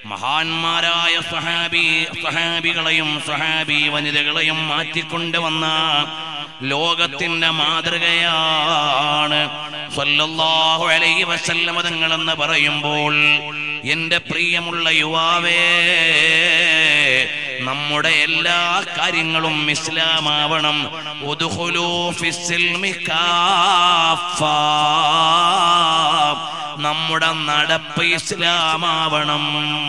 മഹാന്മാരായ സഹാബി സഹാബികളെയും സഹാബി വനിതകളെയും മാറ്റിക്കൊണ്ടുവന്ന ലോകത്തിന്റെ മാതൃകയാണ് സല്ലല്ലാഹു അലൈഹി വസല്ലമ തങ്ങളെന്ന് പറയുമ്പോൾ എന്റെ പ്രിയമുള്ള യുവാവേ നമ്മുടെ എല്ലാ കാര്യങ്ങളും ഇസ്ലാമാവണം ഉദ്ഖുലൂ ഫിസ്സിൽമി കാഫ. നമ്മുടെ നടപ്പ് ഇസ്ലാമാവണം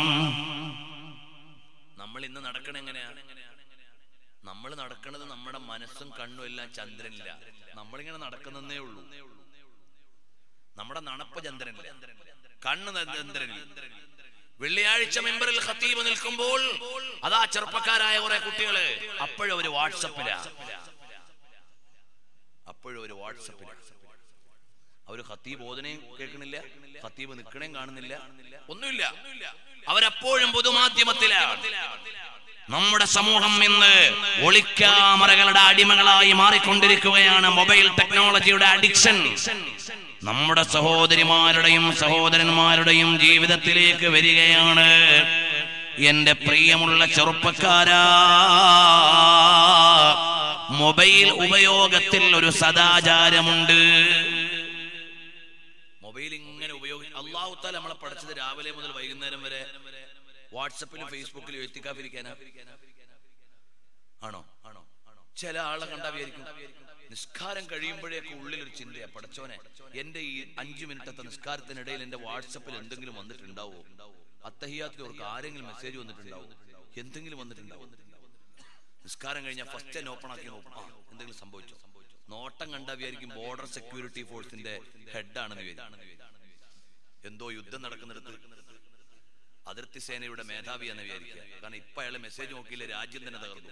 നമ്മൾ ഇന്ന് നടക്കണ എങ്ങനെയാണ് നമ്മൾ നടക്കുന്നത് നമ്മുടെ മനസ്സും കണ്ണും എല്ലാം ചന്ദ്രനില്ല നമ്മളിങ്ങനെ നടക്കുന്നതേ ഉള്ളൂ നമ്മുടെ നടപ്പ് ചന്ദ്രനില്ല കണ്ണ് ന- ചന്ദ്രനിൽ വെള്ളിയാഴ്ച മെമ്പറിൽ ഖത്തീബ് നിൽക്കുമ്പോൾ അതാ ചെറുപ്പക്കാരായ കുറെ കുട്ടികള് അപ്പോഴും ഒരു വാട്സപ്പിലാ അപ്പോഴും ഒരു വാട്സപ്പിലാ അവര് ഖത്തീബ് ഓതനേയും കേൾക്കണില്ല ഖത്തീബ് നിൽക്കണേയും കാണുന്നില്ല ഒന്നുമില്ല അവരപ്പോഴും പൊതുമാധ്യമത്തിലാണ് നമ്മുടെ സമൂഹം ഇന്ന് ഒളിക്യാമറകളുടെ അടിമകളായി മാറിക്കൊണ്ടിരിക്കുകയാണ് മൊബൈൽ ടെക്നോളജിയുടെ അഡിക്ഷൻ നമ്മുടെ സഹോദരിമാരുടെയും സഹോദരന്മാരുടെയും ജീവിതത്തിലേക്ക് വരികയാണ് എന്റെ പ്രിയമുള്ള ചെറുപ്പക്കാരാ മൊബൈൽ ഉപയോഗത്തിൽ ഒരു സദാചാരമുണ്ട് മൊബൈൽ ഇങ്ങനെ ഉപയോഗി അള്ളാഹുത്താൽ നമ്മളെ പഠിച്ചത് രാവിലെ മുതൽ വൈകുന്നേരം വരെ വാട്സപ്പിലും ഫേസ്ബുക്കിലും എത്തിക്കാതിരിക്കാനാ ആണോ ആണോ ചില ആളെ കണ്ടാ വിചാരിക്കും നിസ്കാരം കഴിയുമ്പോഴേക്ക് ഉള്ളിൽ ഒരു ചിന്തയാ പടച്ചോനെ എന്റെ ഈ അഞ്ചു മിനിറ്റത്തെ നിസ്കാരത്തിനിടയിൽ എന്റെ വാട്സപ്പിൽ എന്തെങ്കിലും വന്നിട്ടുണ്ടാവോ അത്തഹിയാത്തിൽ അവർക്ക് ആരെങ്കിലും മെസ്സേജ് വന്നിട്ടുണ്ടാവോ എന്തെങ്കിലും വന്നിട്ടുണ്ടാവോ നിസ്കാരം കഴിഞ്ഞാൽ ഫസ്റ്റ് തന്നെ ഓപ്പൺ ആക്കി നോക്കും ആ എന്തെങ്കിലും സംഭവിച്ചോ നോട്ടം കണ്ടാ വിചാരിക്കും ബോർഡർ സെക്യൂരിറ്റി ഫോഴ്സിന്റെ ഹെഡാണെന്ന് വിചാരിക്കും എന്തോ യുദ്ധം നടക്കുന്നിടത്ത് അതിർത്തി സേനയുടെ മേധാവിയാന്ന് വിചാരിക്കുക കാരണം ഇപ്പൊ അയാളെ മെസ്സേജ് നോക്കിയില്ല രാജ്യം തന്നെ തകർന്നു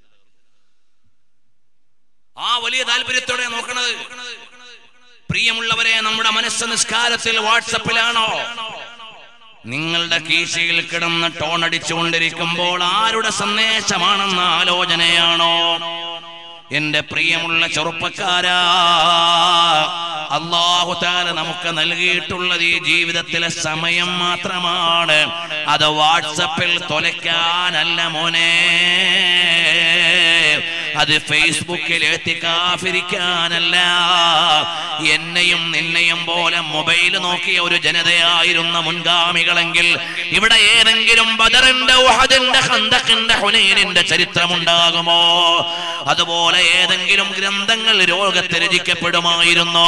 ആ വലിയ താല്പര്യത്തോടെ നോക്കണത് പ്രിയമുള്ളവരെ നമ്മുടെ മനസ്സ് നിസ്കാരത്തിൽ വാട്സപ്പിലാണോ നിങ്ങളുടെ കീശയിൽ കിടന്ന് ടോൺ അടിച്ചുകൊണ്ടിരിക്കുമ്പോൾ ആരുടെ സന്ദേശമാണെന്ന ആലോചനയാണോ എന്റെ പ്രിയമുള്ള ചെറുപ്പക്കാരാ അള്ളാഹു താല നമുക്ക് നൽകിയിട്ടുള്ളത് ഈ ജീവിതത്തിലെ സമയം മാത്രമാണ് അത് വാട്സപ്പിൽ തൊലയ്ക്കാനല്ല മോനെ അത് ഫേസ്ബുക്കിൽ എത്തിക്കാഫിരിക്കാനല്ല എന്നെയും നിന്നെയും പോലെ മൊബൈൽ നോക്കിയ ഒരു ജനതയായിരുന്ന മുൻഗാമികളെങ്കിൽ ഇവിടെ ഏതെങ്കിലും ബദറിന്റെ ഉഹദിന്റെ ഖന്തഖിന്റെ ഹുനൈനിന്റെ ചരിത്രമുണ്ടാകുമോ അതുപോലെ ഏതെങ്കിലും ഗ്രന്ഥങ്ങൾ രോഗത്തെ രചിക്കപ്പെടുമായിരുന്നോ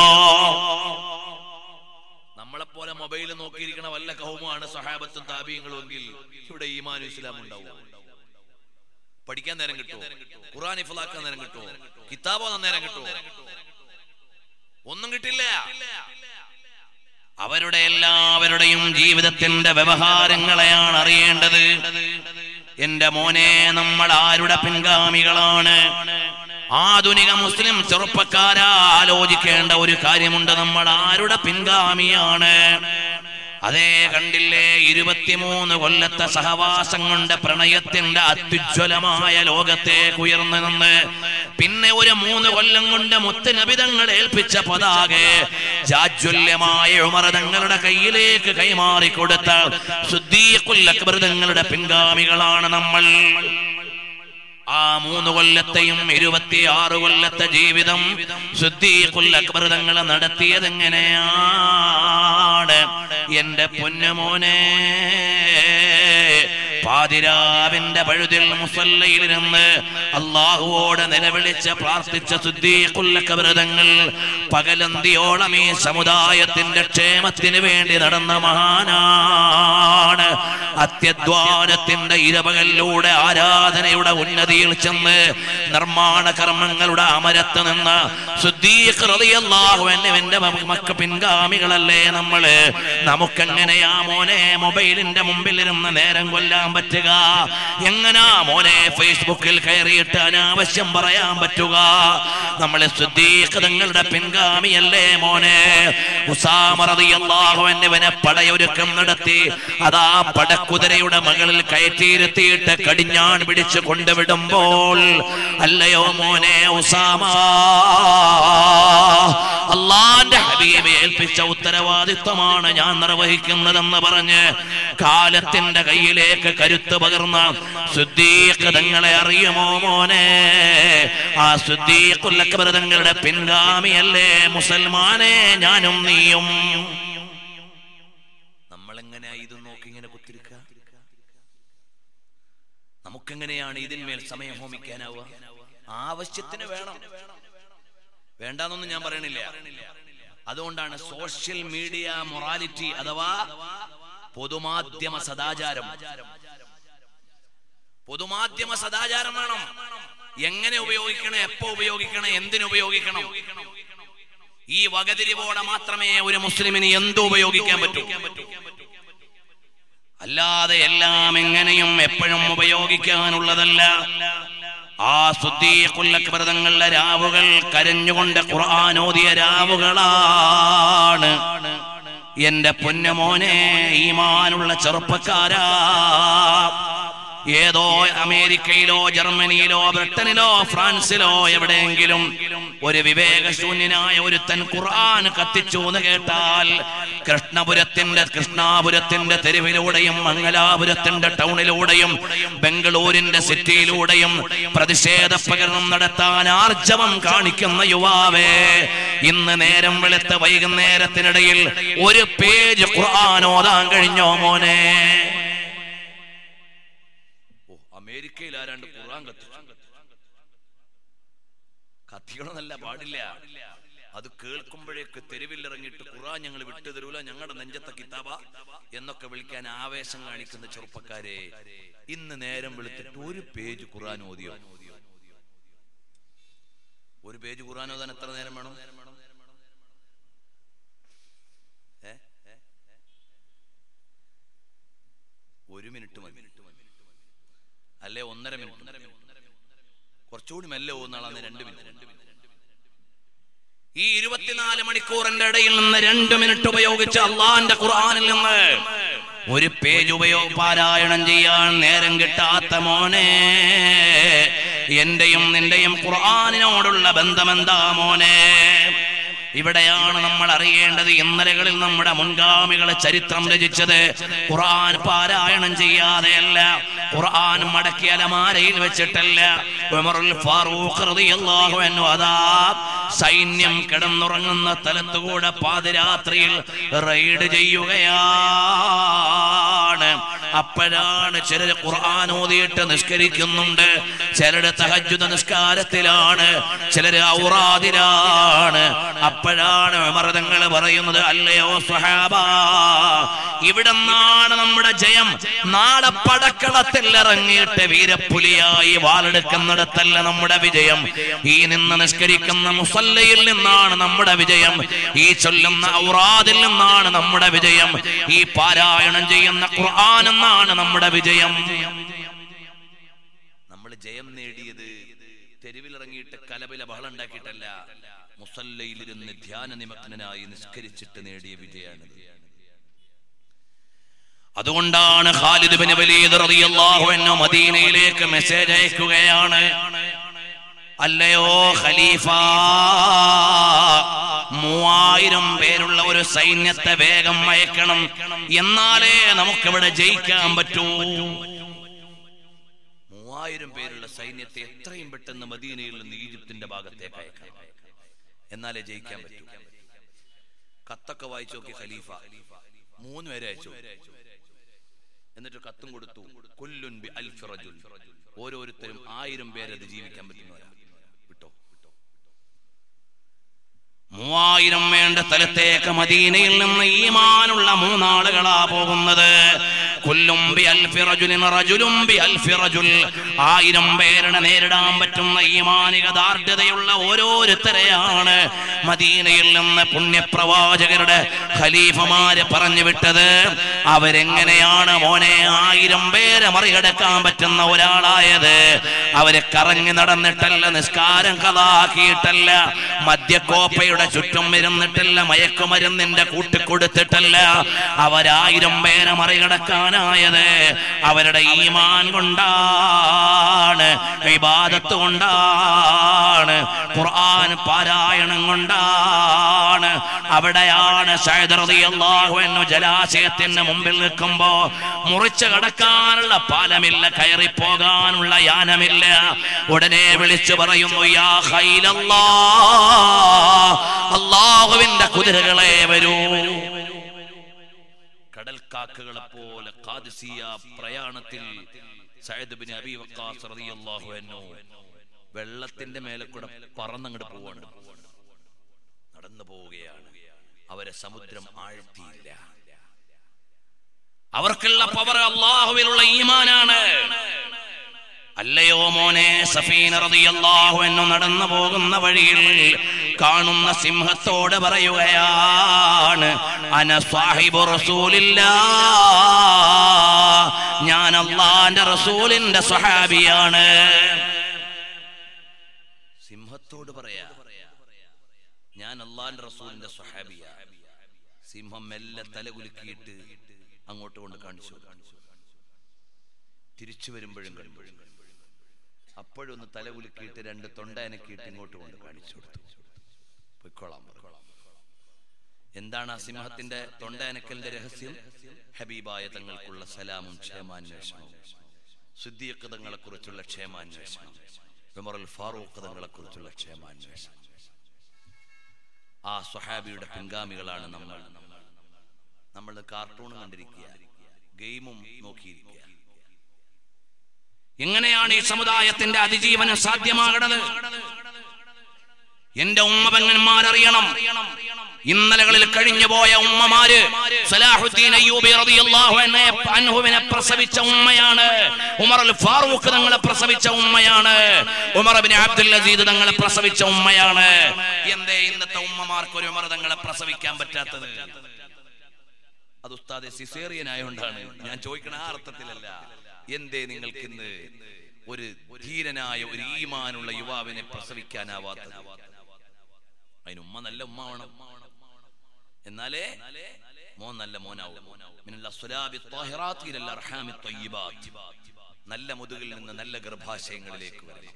നമ്മളെപ്പോലെ മൊബൈൽ നോക്കിയിരിക്കണ വല്ല കൗമാണ് സഹാബത്തും താപീയങ്ങളും എങ്കിൽ ഇവിടെ ഈമാൻ ഇസ്ലാം ഉണ്ടാവും പഠിക്കാൻ നേരം കിട്ടുമോ ഖുറാൻ ഇഫ്ലാക്കാൻ നേരം കിട്ടുമോ കിതാബ് ഓതാൻ നേരം കിട്ടുമോ ഒന്നും കിട്ടില്ല അവരുടെ എല്ലാവരുടെയും ജീവിതത്തിന്റെ വ്യവഹാരങ്ങളെയാണ് അറിയേണ്ടത് എന്റെ മോനെ നമ്മൾ ആരുടെ പിൻഗാമികളാണ് ആധുനിക മുസ്ലിം ചെറുപ്പക്കാരാ ആലോചിക്കേണ്ട ഒരു കാര്യമുണ്ട് നമ്മൾ ആരുടെ പിൻഗാമിയാണ് അതേ കണ്ടില്ലേ ഇരുപത്തിമൂന്ന് കൊല്ലത്തെ സഹവാസം കൊണ്ട് പ്രണയത്തിന്റെ അത്യുജ്വലമായ ലോകത്തേക്ക് ഉയർന്നു നിന്ന് പിന്നെ ഒരു മൂന്ന് കൊല്ലം കൊണ്ട് മുത്തനബിതങ്ങൾ ഏൽപ്പിച്ച പതാകെ ജാജ്വല്യമായ ഉമറതങ്ങളുടെ കയ്യിലേക്ക് കൈമാറിക്കൊടുത്ത ശുദ്ധീകുല്ലകൃതങ്ങളുടെ പിൻഗാമികളാണ് നമ്മൾ ആ മൂന്ന് കൊല്ലത്തെയും ഇരുപത്തിയാറ് കൊല്ലത്തെ ജീവിതം ശുദ്ധീകുല്ലകൃതങ്ങൾ നടത്തിയത് എങ്ങനെയാണ് എന്റെ പൊന്നുമോനെ പാതിരാവിന്റെ പഴുതിൽ മുസല്ലയിലിരുന്ന് അള്ളാഹുവോട് നിലവിളിച്ച് പ്രാർത്ഥിച്ച ശുദ്ധീകുല്ലകൃതങ്ങൾ പകലന്തിയോളം ഈ സമുദായത്തിന്റെ ക്ഷേമത്തിന് വേണ്ടി നടന്ന മഹാനാണ് അത്യധ്വാനത്തിന്റെ ഇരപകലിലൂടെ ആരാധനയുടെ ഉന്നതിയിൽ ചെന്ന് നിർമ്മാണ കർമ്മങ്ങളുടെ അമരത്ത് നിന്ന് ശുദ്ധീകൃതിയല്ലാഹുവിന്റെ മക്ക പിൻഗാമികളല്ലേ നമ്മള് നമുക്കെങ്ങനെയാ മോനെ മൊബൈലിന്റെ മുമ്പിൽ ഇരുന്ന് നേരം കൊല്ലാൻ പറ്റുക എങ്ങനാ മോനെ ഫേസ്ബുക്കിൽ കയറിയിട്ട് അനാവശ്യം പറയാൻ പറ്റുക നമ്മളെ ശുദ്ധീകൃതങ്ങളുടെ പിൻഗാമിയല്ലേ മോനെ ഉസാമറിയല്ലാഹുവിനെ പടയൊരുക്കം നടത്തി അതാ പടക്കു കുതിരയുടെ മകളിൽ കയറ്റിയിരുത്തിയിട്ട് കടിഞ്ഞാൺ പിടിച്ച് കൊണ്ടുവിടുമ്പോൾ അല്ലയോ മോനെ ഉസാമ അള്ളാന്റെ ഹബീബെ ഏൽപ്പിച്ച ഉത്തരവാദിത്വമാണ് ഞാൻ നിർവഹിക്കുന്നതെന്ന് പറഞ്ഞ് കാലത്തിന്റെ കയ്യിലേക്ക് കരുത്ത് പകർന്ന സുദ്ദീഖ് തങ്ങളെ അറിയുമോ മോനെ ആ സുദ്ദീഖുല്ലക്ബർ തങ്ങളുടെ പിൻഗാമിയല്ലേ മുസൽമാനെ ഞാനും നീയും നമ്മളെങ്ങനെയാ ഇത് നോക്കി ഇങ്ങനെ കുത്തിരിക്ക നമുക്കെങ്ങനെയാണ് ഇതിന്മേൽ സമയം ഹോമിക്കാനാവുക ആവശ്യത്തിന് വേണം വേണ്ടാന്നൊന്നും ഞാൻ പറയണില്ല അതുകൊണ്ടാണ് സോഷ്യൽ മീഡിയ മൊറാലിറ്റി അഥവാ പൊതുമാധ്യമ സദാചാരം പൊതുമാധ്യമ സദാചാരം വേണം എങ്ങനെ ഉപയോഗിക്കണം എപ്പോ ഉപയോഗിക്കണം എന്തിനു ഉപയോഗിക്കണം ഈ വകതിരിവോടെ മാത്രമേ ഒരു മുസ്ലിമിന് എന്ത് ഉപയോഗിക്കാൻ പറ്റൂ അല്ലാതെ എല്ലാം എങ്ങനെയും എപ്പോഴും ഉപയോഗിക്കാനുള്ളതല്ല ആ സുദ്ദീഖുല്ലക്ബൃതങ്ങളുടെ രാവുകൾ കരഞ്ഞുകൊണ്ട് ഖുർആൻ ഓതിയ രാവുകളാണ് എന്റെ പൊന്നുമോനെ ഈമാനുള്ള ചെറുപ്പക്കാരാ ഏതോ അമേരിക്കയിലോ ജർമ്മനിയിലോ ബ്രിട്ടനിലോ ഫ്രാൻസിലോ എവിടെയെങ്കിലും ഒരു വിവേകശൂന്യനായ ഒരുത്തൻ ഖുർആൻ കത്തിച്ചു എന്ന് കേട്ടാൽ കൃഷ്ണപുരത്തിന്റെ കൃഷ്ണാപുരത്തിന്റെ തെരുവിലൂടെയും മംഗലാപുരത്തിന്റെ ടൗണിലൂടെയും ബംഗളൂരിന്റെ സിറ്റിയിലൂടെയും പ്രതിഷേധ പ്രകടനം നടത്താൻ ആർജവം കാണിക്കുന്ന യുവാവേ ഇന്ന് നേരം വെളുത്ത വൈകുന്നേരത്തിനിടയിൽ ഒരു പേജ് ഖുർആൻ ഓതാൻ കഴിഞ്ഞോ മോനെ ഓ അമേരിക്കയിൽ ആരാണ്ട് ഖുർആൻ കത്തിച്ചു കത്തിക്കണമെന്നല്ല പാടില്ല അത് കേൾക്കുമ്പോഴേക്ക് തെരുവിൽ ഇറങ്ങിയിട്ട് ഖുർആൻ ഞങ്ങൾ വിട്ടു തരൂല ഞങ്ങളുടെ നെഞ്ചത്തെ കിതാബ എന്നൊക്കെ വിളിക്കാൻ ആവേശം കാണിക്കുന്ന ചെറുപ്പക്കാരെ ഇന്ന് നേരം വെളുത്തിട്ട് ഒരു പേജ് ഖുർആൻ ഓതിയോ ഒരു പേജ് ഖുർആൻ ഓതാൻ എത്ര നേരം വേണം ഏ? ഒരു മിനിറ്റ് മതി അല്ലെ ഒന്നര മിനിറ്റ് കുറച്ചുകൂടി മെല്ലെ പോകുന്ന ആളാണ് രണ്ട് മിനിറ്റ് ഈ ഇരുപത്തിനാല് മണിക്കൂറിന്റെ ഇടയിൽ നിന്ന് രണ്ട് മിനിറ്റ് ഉപയോഗിച്ച് അള്ളാന്റെ ഖുർആനിൽ നിന്ന് ഒരു പേജ് ഉപയോഗ പാരായണം ചെയ്യാൻ നേരം കിട്ടാത്ത മോനെ എന്റെയും നിന്റെയും ഖുർആനിനോടുള്ള ബന്ധമെന്താ മോനെ ഇവിടെയാണ് നമ്മൾ അറിയേണ്ടത് ഇന്നലകളിൽ നമ്മുടെ മുൻഗാമികളെ ചരിത്രം രചിച്ചത് ഖുർആൻ പാരായണം ചെയ്യാതെയല്ല ഖുർആൻ മടക്കി അലമാരയിൽ വെച്ചിട്ടല്ല ഉമറുൽ ഫാറൂഖ് റളിയല്ലാഹു അൻഹു അതാ സൈന്യം കിടന്നുറങ്ങുന്ന തലത്തുകൂടെ പാതിരാത്രിയിൽ റെയ്ഡ് ചെയ്യുകയാണ് അപ്പോഴാണ് ചിലര് ഖുർആൻ ഓതിയിട്ട് നിസ്കരിക്കുന്നുണ്ട് ചിലര് തഹജ്ജുദ നിസ്കാരത്തിലാണ് ചിലര് ഔറാദിലാണ് അപ്പോഴാണ് അമൃതങ്ങൾ പറയുന്നത് അല്ലയോ സ്വഹാബ ഇവിടെ നിന്നാണ് നമ്മുടെ ജയം നാളെ പടക്കളത്തിൽ ഇറങ്ങിയിട്ട് വീരപ്പുലിയായി വാളെടുക്കുന്നിടത്തല്ല നമ്മുടെ വിജയം ഈ നിന്ന് നിസ്കരിക്കുന്ന മുസല്ലയിൽ നിന്നാണ് നമ്മുടെ വിജയം ഈ ചൊല്ലുന്ന ഔറാദിൽ നിന്നാണ് നമ്മുടെ വിജയം ഈ പാരായണം ചെയ്യുന്ന ഖുർആൻ എന്നാണ് നമ്മുടെ വിജയം നമ്മൾ ജയം നേടിയത് തെരുവിലിറങ്ങിയിട്ട് കലപില ബഹളം ഉണ്ടാക്കിയിട്ടല്ല മുസല്ലയിലിരുന്ന് ധ്യാന നിമഗ്നനായി നിസ്കരിച്ചിട്ട് നേടിയ വിജയാണിത് അതുകൊണ്ടാണ് ഖാലിദ് ബിൻ വലീദ് റളിയല്ലാഹു അൻഹു മദീനയിലേക്ക് മെസ്സേജ് അയക്കുകയാണ് അല്ലയോ ഖലീഫ മൂവായിരം പേരുള്ള ഒരു സൈന്യത്തെ വേഗം അയക്കണം എന്നാലേ നമുക്കിവിടെ ജയിക്കാൻ പറ്റൂ മൂവായിരം പേരുള്ള സൈന്യത്തെ എത്രയും പെട്ടെന്ന് മദീനയിൽ നിന്ന് ഈജിപ്തിന്റെ ഭാഗത്തേക്ക് അയക്കണം എന്നാലേ ജയിക്കാൻ പറ്റൂ കത്തൊക്കെ വായിച്ചു നോക്കി ഖലീഫ മൂന്ന് പേരെ അയച്ചു എന്നിട്ട് കത്തും കൊടുത്തു കൊല്ലുൻ ബി അൽഫി റജുൽ ഓരോരുത്തരും ആയിരം പേരത് ജീവിക്കാൻ പറ്റുന്നവരാ വിട്ടോ മൂവായിരം വേണ്ട സ്ഥലത്തേക്ക് മദീനയിൽ നിന്ന് ഈമാനുള്ള മൂന്നാളുകളാ പോകുന്നത് കൊല്ലും ബി അൽഫി റജുലിൻ റജുലും ബി അൽഫി റജുൽ ആയിരം പേരുടെ നേരിടാൻ പറ്റുന്ന ഈമാനിക ദാർഢ്യതയുള്ള ഓരോരുത്തരെയാണ് മദീനയിൽ നിന്ന് പുണ്യപ്രവാചകരുടെ ഖലീഫമാര് പറഞ്ഞു വിട്ടത് അവരെങ്ങനെയാണ് മോനെ ആയിരം പേരെ മറികടക്കാൻ പറ്റുന്ന ഒരാളായത് അവര് കറങ്ങി നടന്നിട്ടല്ല നിസ്കാരം കഥാക്കിയിട്ടല്ല മദ്യക്കോപ്പയുടെ ചുറ്റും ഇരുന്നിട്ടില്ല മയക്കുമരുന്നിന്റെ കൂട്ടിക്കൊടുത്തിട്ടല്ല അവരായിരം പേരെ മറികടക്കാൻ നടത്താനായത് അവരുടെ ഈമാൻ കൊണ്ടാണ് വിവാദത്ത് കൊണ്ടാണ് ഖുർആൻ പാരായണം കൊണ്ടാണ് അവിടെയാണ് സയ്യിദ് റളിയല്ലാഹു അൻഹു ജലാശയത്തിന് മുമ്പിൽ നിൽക്കുമ്പോ മുറിച്ചു കടക്കാനുള്ള പാലമില്ല കയറി പോകാനുള്ള യാനമില്ല ഉടനെ വിളിച്ചു പറയുന്നു യാ ഖൈലല്ലാ അള്ളാഹുവിന്റെ കുതിരകളെ വരൂ കടൽക്കാക്കകളെ പോലെ ഖാദിസിയ പ്രയാണത്തിൽ സയ്യിദ് ബിൻ അബി വഖാസ് റളിയല്ലാഹു അൻഹു വെള്ളത്തിന്റെ മേലെ കൂടെ പറന്നങ്ങോട്ട് പോവാണ് നടന്നു പോവുകയാണ് അവരെ സമുദ്രം ആഴ്ത്തിയില്ല അവർക്കുള്ള പവർ അള്ളാഹുവിലുള്ള ഈമാനാണ് അല്ലയോ മോനെ സഫീന റളിയല്ലാഹു അൻഹു നടന്നു പോകുന്ന വഴിയിൽ കാണുന്ന സിംഹത്തോട് പറയുകയാണ് അന സാഹിബു റസൂലില്ലാ ഞാൻ അള്ളാന്റെ റസൂലിന്റെ സ്വഹാബിയാണ് സിംഹത്തോട് പറയാ ഞാൻ അള്ളാന്റെ റസൂലിന്റെ സ്വഹാബിയ സിംഹം മെല്ലെ തലകുലുക്കിയിട്ട് അങ്ങോട്ട് കൊണ്ട് കാണിച്ചു തിരിച്ചു വരുമ്പോഴും കഴിയുമ്പോഴും അപ്പോഴൊന്ന് തലകുലുക്കിയിട്ട് രണ്ട് തൊണ്ട അനക്കിയിട്ട് ഇങ്ങോട്ട് കൊണ്ട് കാണിച്ചു കൊടുത്തു പൊയ്ക്കോളാം പറഞ്ഞു. എന്താണ് ആ സിംഹത്തിന്റെ തൊണ്ട അനക്കലിന്റെ രഹസ്യം ഹബീബായ തങ്ങൾക്കുള്ള സലാമും ക്ഷേമാന്വേഷണവും സിദ്ദീഖ് തങ്ങളെ കുറിച്ചുള്ള ക്ഷേമാന്വേഷണം ഉമറുൽ ഫാറൂഖ് തങ്ങളെ കുറിച്ചുള്ള ക്ഷേമാന്വേഷണം ആ സ്വഹാബിയുടെ പിൻഗാമികളാണ് നമ്മൾ നമ്മൾ കാർട്ടൂൺ കണ്ടിരിക്കുക ഗെയിമും നോക്കിയിരിക്കുക എങ്ങനെയാണ് ഈ സമുദായത്തിന്റെ അതിജീവനം സാധ്യമാകണത് എന്റെ ഉമ്മപങ്ങന്മാരറിയണം ഇന്നലകളിൽ കഴിഞ്ഞുപോയ ഉമ്മമാര് സലാഹുദ്ദീൻ അയ്യൂബി റളിയല്ലാഹു അൻഹു അൻഹുവിനെ പ്രസവിച്ച ഉമ്മയാണ് ഉമർ അൽ ഫാറൂഖ് തങ്ങളെ പ്രസവിച്ച ഉമ്മയാണ് ഉമർ ബിൻ അബ്ദുൽ അസീദ് തങ്ങളെ പ്രസവിച്ച ഉമ്മയാണ് എന്തേ ഇന്നത്തെ ഉമ്മമാർക്ക് ഒരു ഉമർ തങ്ങളെ പ്രസവിക്കാൻ പറ്റാത്തത് അത് ഉസ്താദെ സിസേറിയൻ ആയതുകൊണ്ടാണ് ഞാൻ ചോദിക്കണ ആ അർത്ഥത്തിലല്ല എന്തേ നിങ്ങൾക്ക് ഇന്ന് ഒരു ധീരനായ ഒരു ഈമാനുള്ള യുവാവിനെ പ്രസവിക്കാനാവാത്തത് അതിന് ഉമ്മ നല്ല ഉമ്മ വേണം എന്നാലേ മോൻ നല്ല മോനാവും മിനൽ അസ്വലാബി ത്വാഹിറാത്തി ഇലൽ അർഹാമി ത്വയ്യിബാത്ത്. നല്ല മുതുകിൽ നിന്ന് നല്ല ഗർഭാശയങ്ങളിലേക്ക് വരണം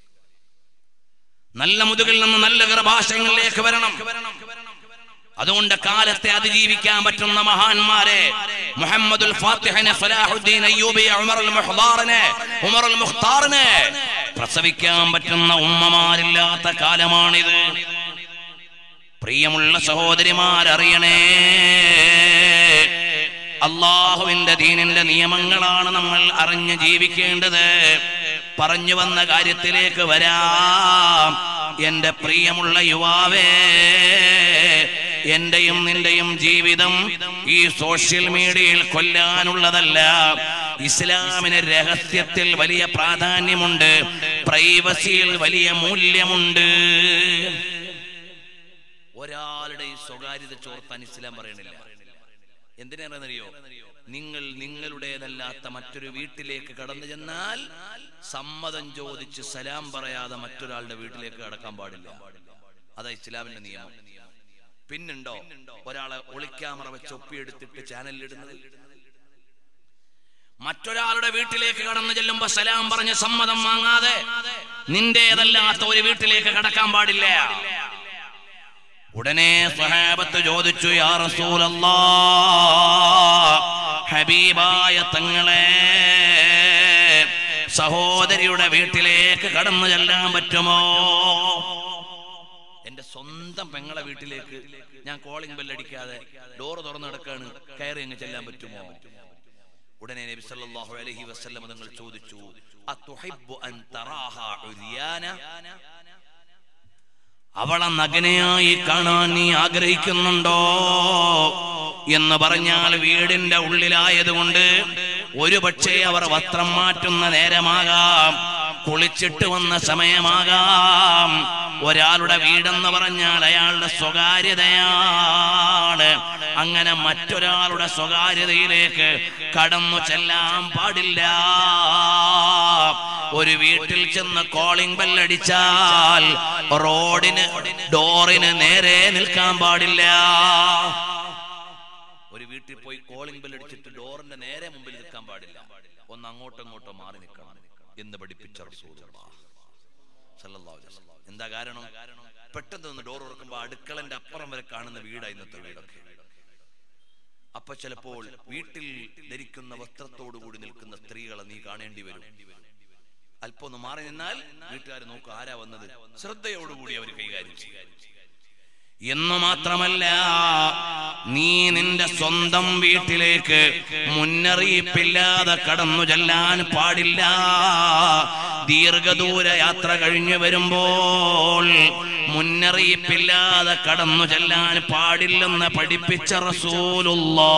നല്ല മുതുകിൽ നിന്ന് നല്ല ഗർഭാശയങ്ങളിലേക്ക് വരണം അതുകൊണ്ട് കാലത്തെ അതിജീവിക്കാൻ പറ്റുന്ന മഹാന്മാരെ മുഹമ്മദുൽ ഫാത്തിഹിനെ സലാഹുദ്ദീൻ അയ്യൂബി ഉമറുൽ മുഹ്താറിനെ ഉമറുൽ മുഖ്താറിനെ പ്രസവിക്കാൻ പറ്റുന്ന ഉമ്മമാരില്ലാത്ത കാലമാണിത് പ്രിയമുള്ള സഹോദരിമാരറിയണേ അള്ളാഹുവിന്റെ ദീനിന്റെ നിയമങ്ങളാണ് നമ്മൾ അറിഞ്ഞ് ജീവിക്കേണ്ടത് പറഞ്ഞു വന്ന കാര്യത്തിലേക്ക് വരാം എന്റെ പ്രിയമുള്ള യുവാവേ എന്റെയും നിന്റെയും ജീവിതം ഈ സോഷ്യൽ മീഡിയയിൽ കൊല്ലാനുള്ളതല്ല ഇസ്ലാമിന് രഹസ്യത്തിൽ വലിയ പ്രാധാന്യമുണ്ട് പ്രൈവസിയിൽ വലിയ മൂല്യമുണ്ട് ഒരാളുടെയും സ്വകാര്യത ചോർത്താൻ ഇസ്ലാം പറയണില്ല എന്തിനാണെന്നറിയോ നിങ്ങൾ നിങ്ങളുടേതല്ലാത്ത മറ്റൊരു വീട്ടിലേക്ക് കടന്നു ചെന്നാൽ സമ്മതം ചോദിച്ച് സലാം പറയാതെ മറ്റൊരാളുടെ വീട്ടിലേക്ക് കടക്കാൻ പാടില്ല അതാ ഇസ്ലാമിന്റെ നിയമം പിന്നുണ്ടോ ഒരാളെ ഒളിക്യാമറ വെച്ച് ഒപ്പിയെടുത്തിട്ട് ചാനലിലിടുന്നത് മറ്റൊരാളുടെ വീട്ടിലേക്ക് കടന്നു ചെല്ലുമ്പോ സലാം പറഞ്ഞ് സമ്മതം വാങ്ങാതെ നിന്റേതല്ലാത്ത ഒരു വീട്ടിലേക്ക് കടക്കാൻ പാടില്ല ഉടനെ സ്വഹാബത്ത് ചോദിച്ചു യാ റസൂലല്ലാ ഹബീബായ തങ്ങളെ സഹോദരിയുടെ വീട്ടിലേക്ക് കടന്നു ചെല്ലാൻ പറ്റുമോ എന്റെ സ്വന്തം പെങ്ങളെ വീട്ടിലേക്ക് ഞാൻ കോളിംഗ് ബെല്ലടിക്കാതെ ഡോറ് തുറന്നു നടക്കാണ് കയറി അങ്ങ് ചെല്ലാൻ പറ്റുമോ ഉടനെ നബി സല്ലല്ലാഹു അലൈഹി വസല്ലം തങ്ങൾ ചോദിച്ചു അത്തുഹിബ്ബു അൻ തറാഹ ഉരിയാന അവളെ നഗനയായി കാണാൻ നീ ആഗ്രഹിക്കുന്നുണ്ടോ എന്ന് പറഞ്ഞാൽ വീടിന്റെ ഉള്ളിലായതുകൊണ്ട് ഒരു പക്ഷേ അവർ വസ്ത്രം മാറ്റുന്ന നേരമാകാം കുളിച്ചിട്ട് വന്ന സമയമാകാം ഒരാളുടെ വീടെന്ന് പറഞ്ഞാൽ അയാളുടെ സ്വകാര്യതയാണ് അങ്ങനെ മറ്റൊരാളുടെ സ്വകാര്യതയിലേക്ക് കടന്നു ചെല്ലാൻ പാടില്ല ഒരു വീട്ടിൽ ചെന്ന് കോളിംഗ് ബെല്ലടിച്ചാൽ റോഡിന് ഡോറിന് നേരെ നിൽക്കാൻ പാടില്ല ഒരു വീട്ടിൽ പോയി കോളിംഗ് ബെൽ അടിച്ചിട്ട് ഡോറിന്റെ നേരെ മുമ്പിൽ മുമ്പിൽ നിൽക്കാൻ പാടില്ല ഒന്ന് അങ്ങോട്ടോ ഇങ്ങോട്ടോ മാറി നിൽക്കണം എന്ന് പഠിപ്പിച്ച റസൂലുള്ളാഹ് സല്ലല്ലാഹു അലൈഹി വസല്ലം. എന്താ കാരണം പെട്ടെന്ന് ഒന്ന് ഡോർ തുറക്കുമ്പോ അടുക്കളന്റെ അപ്പുറം വരെ കാണുന്ന വീടാ ഇന്നത്തെ വീടൊക്കെ അപ്പൊ ചിലപ്പോൾ വീട്ടിൽ ധരിക്കുന്ന വസ്ത്രത്തോടു കൂടി നിൽക്കുന്ന സ്ത്രീകളെ നീ കാണേണ്ടി വരും അല്പം ഒന്ന് മാറി നിന്നാൽ വീട്ടുകാർ നോക്കും ആരാ വന്നത് ശ്രദ്ധയോടുകൂടി അവർ കൈകാര്യം ചെയ്യും എന്നു മാത്രമല്ല നീ നിന്റെ സ്വന്തം വീട്ടിലേക്ക് മുന്നറിയിപ്പില്ലാതെ കടന്നു ചെല്ലാൻ പാടില്ല ദീർഘദൂര യാത്ര കഴിഞ്ഞു വരുമ്പോൾ മുന്നറിയിപ്പില്ലാതെ കടന്നു ചെല്ലാൻ പാടില്ലെന്ന് പഠിപ്പിച്ച റസൂലുള്ളാ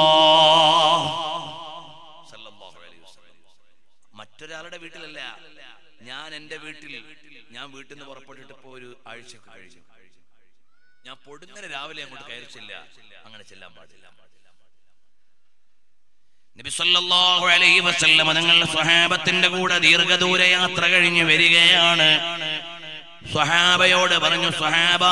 സല്ലല്ലാഹു അലൈഹി വസല്ലം. മറ്റൊരാളുടെ വീട്ടിലല്ല ഞാൻ എന്റെ വീട്ടിൽ ഞാൻ വീട്ടിൽ നിന്ന് പുറപ്പെട്ടിട്ട് ഇപ്പോ ഒരു ആഴ്ച കഴിഞ്ഞു ഞാൻ പൊടുന്നനെ രാവിലെ അങ്ങോട്ട് കയറി ചെല്ല അങ്ങനെ ചെല്ലാൻ പാടില്ല നബി സല്ലല്ലാഹു അലൈഹി വസല്ലം തങ്ങൾ സ്വഹാബത്തിന്റെ കൂടെ ദീർഘദൂര യാത്ര കഴിഞ്ഞ് വരികയാണ് സ്വഹാബയോട് പറഞ്ഞു സ്വഹാബ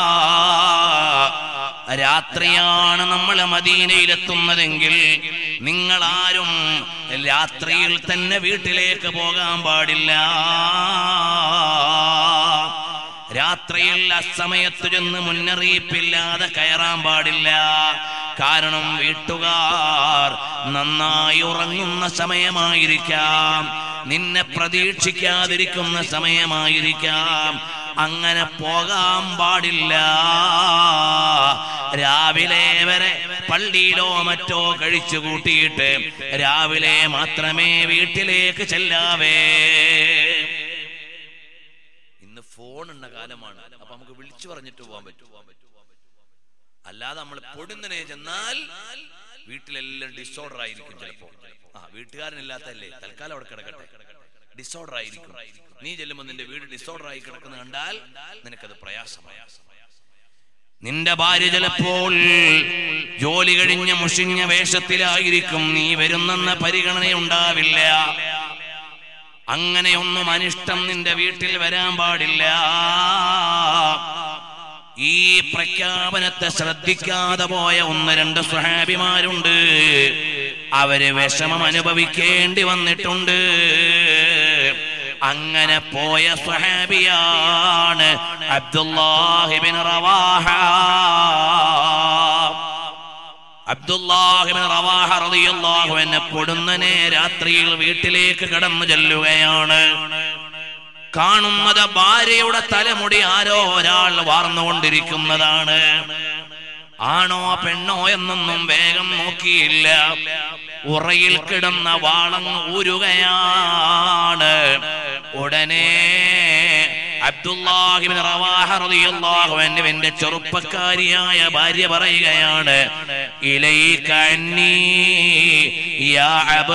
രാത്രിയാണ് നമ്മൾ മദീനയിലെത്തുന്നതെങ്കിൽ നിങ്ങൾ ആരും രാത്രിയിൽ തന്നെ വീട്ടിലേക്ക് പോകാൻ പാടില്ല രാത്രിയിൽ അസമയത്ത് ചെന്ന് മുന്നറിയിപ്പില്ലാതെ കയറാൻ പാടില്ല കാരണം വീട്ടുകാർ നന്നായി ഉറങ്ങുന്ന സമയമായിരിക്കാം നിന്നെ പ്രതീക്ഷിക്കാതിരിക്കുന്ന സമയമായിരിക്കാം അങ്ങനെ പോകാൻ പാടില്ല രാവിലെ വരെ പള്ളിയിലോ മറ്റോ കഴിച്ചു കൂട്ടിയിട്ട് രാവിലെ മാത്രമേ വീട്ടിലേക്ക് ചെല്ലാവേ ഇന്ന് ഫോൺ ഉള്ള കാലമാണ് അപ്പൊ നമുക്ക് വിളിച്ചു പറഞ്ഞിട്ട് പോകാൻ പറ്റും അല്ലാതെ നമ്മൾ പൊടുന്നനെ ചെന്നാൽ വീട്ടിലെല്ലാം ഡിസോർഡർ ആയിരിക്കും ചിലപ്പോ ആ വീട്ടുകാരനില്ലാത്തല്ലേ തൽക്കാലം അവിടെ കിടക്കട്ടെ ഡിസോർഡർ ആയിരിക്കും നീ ചെല്ലുമ്പോ നിന്റെ വീട് ഡിസോർഡർ ആയി കിടക്കുന്ന കണ്ടാൽ നിനക്കത് പ്രയാസമായി നിന്റെ ഭാര്യ ചിലപ്പോൾ ജോലി കഴിഞ്ഞ മുഷിഞ്ഞ വേഷത്തിലായിരിക്കും നീ വരുന്നെന്ന പരിഗണനയുണ്ടാവില്ല അങ്ങനെയൊന്നും അനിഷ്ടം നിന്റെ വീട്ടിൽ വരാൻ പാടില്ല ഈ പ്രഖ്യാപനത്തെ ശ്രദ്ധിക്കാതെ പോയ ഒന്ന് രണ്ട് സ്വഹാബിമാരുണ്ട് അവര് വിഷമം അനുഭവിക്കേണ്ടി വന്നിട്ടുണ്ട് അങ്ങനെ പോയ സ്വഹാബിയാണ് അബ്ദുല്ലാഹിബിൻ റവാഹ അബ്ദുല്ലാഹിബിൻ റവാഹ റളിയല്ലാഹു അൻഹു പൊടുന്നനെ രാത്രിയിൽ വീട്ടിലേക്ക് കടന്നു ചെല്ലുകയാണ് കാണുന്നത് ഭാര്യയുടെ തലമുടി ആരോ ഒരാൾ വാർന്നുകൊണ്ടിരിക്കുന്നതാണ് ആണോ പെണ്ണോ എന്നൊന്നും വേഗം നോക്കിയില്ല ഉറയിൽ കിടന്ന വാളങ്ങ് ഊരുകയാണ് ഉടനെ അബ്ദുല്ലാഹിബിൻ റവാഹ റളിയല്ലാഹു അൻഹുവിന്റെ ചെറുപ്പക്കാരിയായ ഭാര്യ പറയുകയാണ് ഇലൈക അന്നീ യാ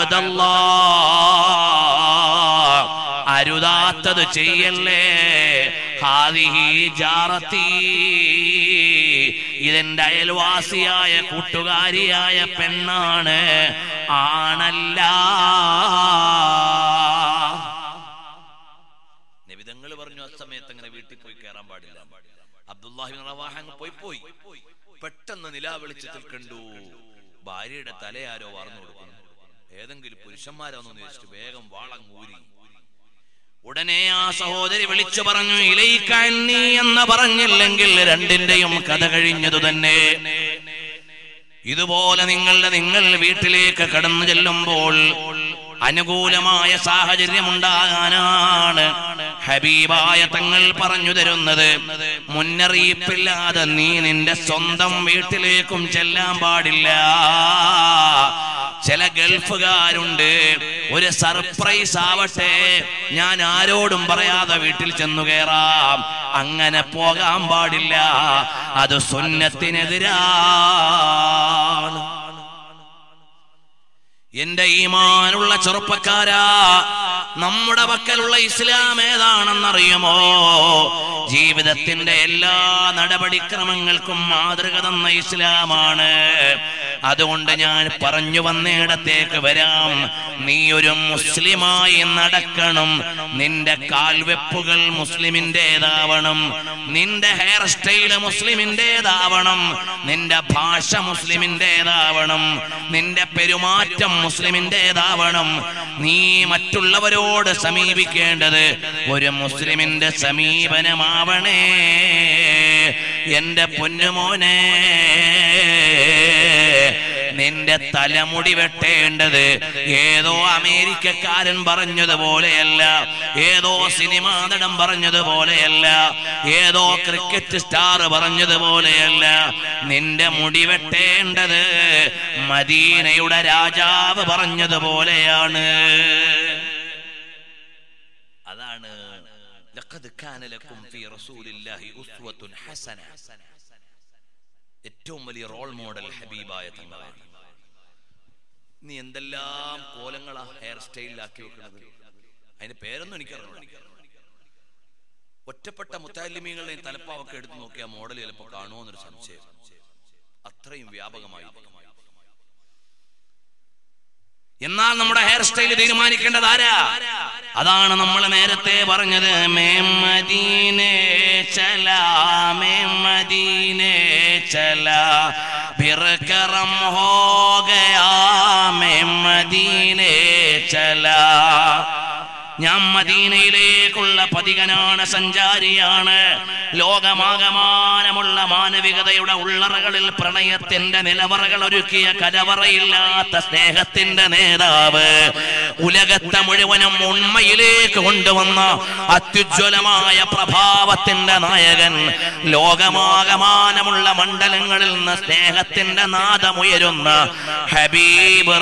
അബ്ദല്ലാഹ് അരുതാത്തത് ചെയ്യല്ലേ ഹാദിഹി ജാറത്തി ഇതെന്റെ അയൽവാസിയായ കൂട്ടുകാരിയായ പെണ്ണാണ് ആണല്ല നിബിതങ്ങൾ പറഞ്ഞു ആ സമയത്ത് അങ്ങനെ വീട്ടിൽ പോയി കയറാൻ പാടില്ല അബ്ദുല്ലാഹിബിൻ റവാഹ അങ്ങ് പോയി പോയി പെട്ടെന്ന് നിലാവെളിച്ചത്തിൽ കണ്ടു ഭാര്യയുടെ തല ആരോ വാർന്നു കൊടുക്കുന്നു ഏതെങ്കിലും പുരുഷന്മാരാണെന്ന് ചോദിച്ചിട്ട് വേഗം വാളങ്ങൂരി ഉടനെ ആ സഹോദരി വിളിച്ചു പറഞ്ഞു ഇലയിക്കണ്ണി എന്ന് പറഞ്ഞില്ലെങ്കിൽ രണ്ടിന്റെയും കഥ കഴിഞ്ഞതു തന്നെ ഇതുപോലെ നിങ്ങളുടെ നിങ്ങൾ വീട്ടിലേക്ക് കടന്നു ചെല്ലുമ്പോൾ അനുകൂലമായ സാഹചര്യം ഉണ്ടാകാനാണ് ഹബീബായ തങ്ങൾ പറഞ്ഞു തരുന്നത് മുന്നറിയിപ്പില്ലാതെ നീ നിന്റെ സ്വന്തം വീട്ടിലേക്കും ചെല്ലാൻ പാടില്ല ചില ഗൾഫുകാരുണ്ട് ഒരു സർപ്രൈസ് ആവട്ടെ ഞാൻ ആരോടും പറയാതെ വീട്ടിൽ ചെന്നു കയറാം അങ്ങനെ പോകാൻ പാടില്ല അത് സുന്നത്തിനെതിരാണ് എന്റെ ഈമാനുള്ള ചെറുപ്പക്കാരാ നമ്മുടെ പക്കലുള്ള ഇസ്ലാം ഏതാണെന്നറിയുമോ ജീവിതത്തിന്റെ എല്ലാ നടപടിക്രമങ്ങൾക്കും മാതൃക തന്ന ഇസ്ലാമാണ് അതുകൊണ്ട് ഞാൻ പറഞ്ഞു വന്നിടത്തേക്ക് വരാം നീ ഒരു മുസ്ലിമായി നടക്കണം നിന്റെ കാൽവെപ്പുകൾ മുസ്ലിമിൻ്റെതാവണം നിന്റെ ഹെയർ സ്റ്റൈല് മുസ്ലിമിൻ്റെതാവണം നിന്റെ ഭാഷ മുസ്ലിമിൻ്റെതാവണം നിന്റെ പെരുമാറ്റം മുസ്ലിമിൻ്റെതാവണം നീ മറ്റുള്ളവരോട് സമീപിക്കേണ്ടത് ഒരു മുസ്ലിമിന്റെ സമീപനമാവണേ എന്റെ പൊന്നുമോനെ നിന്റെ തലമുടി വെട്ടേണ്ടത് ഏതോ അമേരിക്കക്കാരൻ പറഞ്ഞതുപോലെയല്ല ഏതോ സിനിമാ നടൻ പറഞ്ഞതുപോലെയല്ല ഏതോ ക്രിക്കറ്റ് സ്റ്റാർ പറഞ്ഞതുപോലെയല്ല നിന്റെ മുടി വെട്ടേണ്ടത് മദീനയുടെ രാജാവ് പറഞ്ഞതുപോലെയാണ് അതാണ് ലഖദ് കാന ലക്കും ഫീ റസൂലില്ലാഹി ഉസ്വത്തുൻ ഹസന ഏറ്റവും വലിയ റോൾ മോഡൽ ഹബീബായ തങ്ങളാണ് നീ എന്തെല്ലാം കോലങ്ങളാ ഹെയർ സ്റ്റൈലിലാക്കി വെക്കുന്നത് അതിന്റെ പേരൊന്നും എനിക്കറിഞ്ഞൂടാ ഒറ്റപ്പെട്ട മുത്താലിമീങ്ങളുടെയും തലപ്പാവൊക്കെ എടുത്തു നോക്കിയ മോഡൽ ചിലപ്പോൾ കാണുമോ എന്നൊരു സംശയം അത്രയും വ്യാപകമായി എന്നാൽ നമ്മുടെ ഹെയർ സ്റ്റൈൽ തീരുമാനിക്കേണ്ടത് ആരാ അതാണ് നമ്മൾ നേരത്തെ പറഞ്ഞത് മേം മദീനെ ചല മേം മദീനെ ചല फिर करम हो गया मैं मदीने चला ഞാൻ മദീനയിലേക്കുള്ള പതികനാണ് സഞ്ചാരിയാണ് ലോകമാകമാനമുള്ള മാനവികതയുടെ ഉള്ളറകളിൽ പ്രണയത്തിന്റെ നിലവറകൾ ഒരുക്കിയ കലവറയില്ലാത്ത സ്നേഹത്തിന്റെ നേതാവ് ഉലകത്തെ മുഴുവനും ഉണ്മയിലേക്ക് കൊണ്ടുവന്ന അത്യുജ്വലമായ പ്രഭാവത്തിന്റെ നായകൻ ലോകമാകമാനമുള്ള മണ്ഡലങ്ങളിൽ നിന്ന് സ്നേഹത്തിന്റെ നാദമുയരുന്ന ഹബീബ്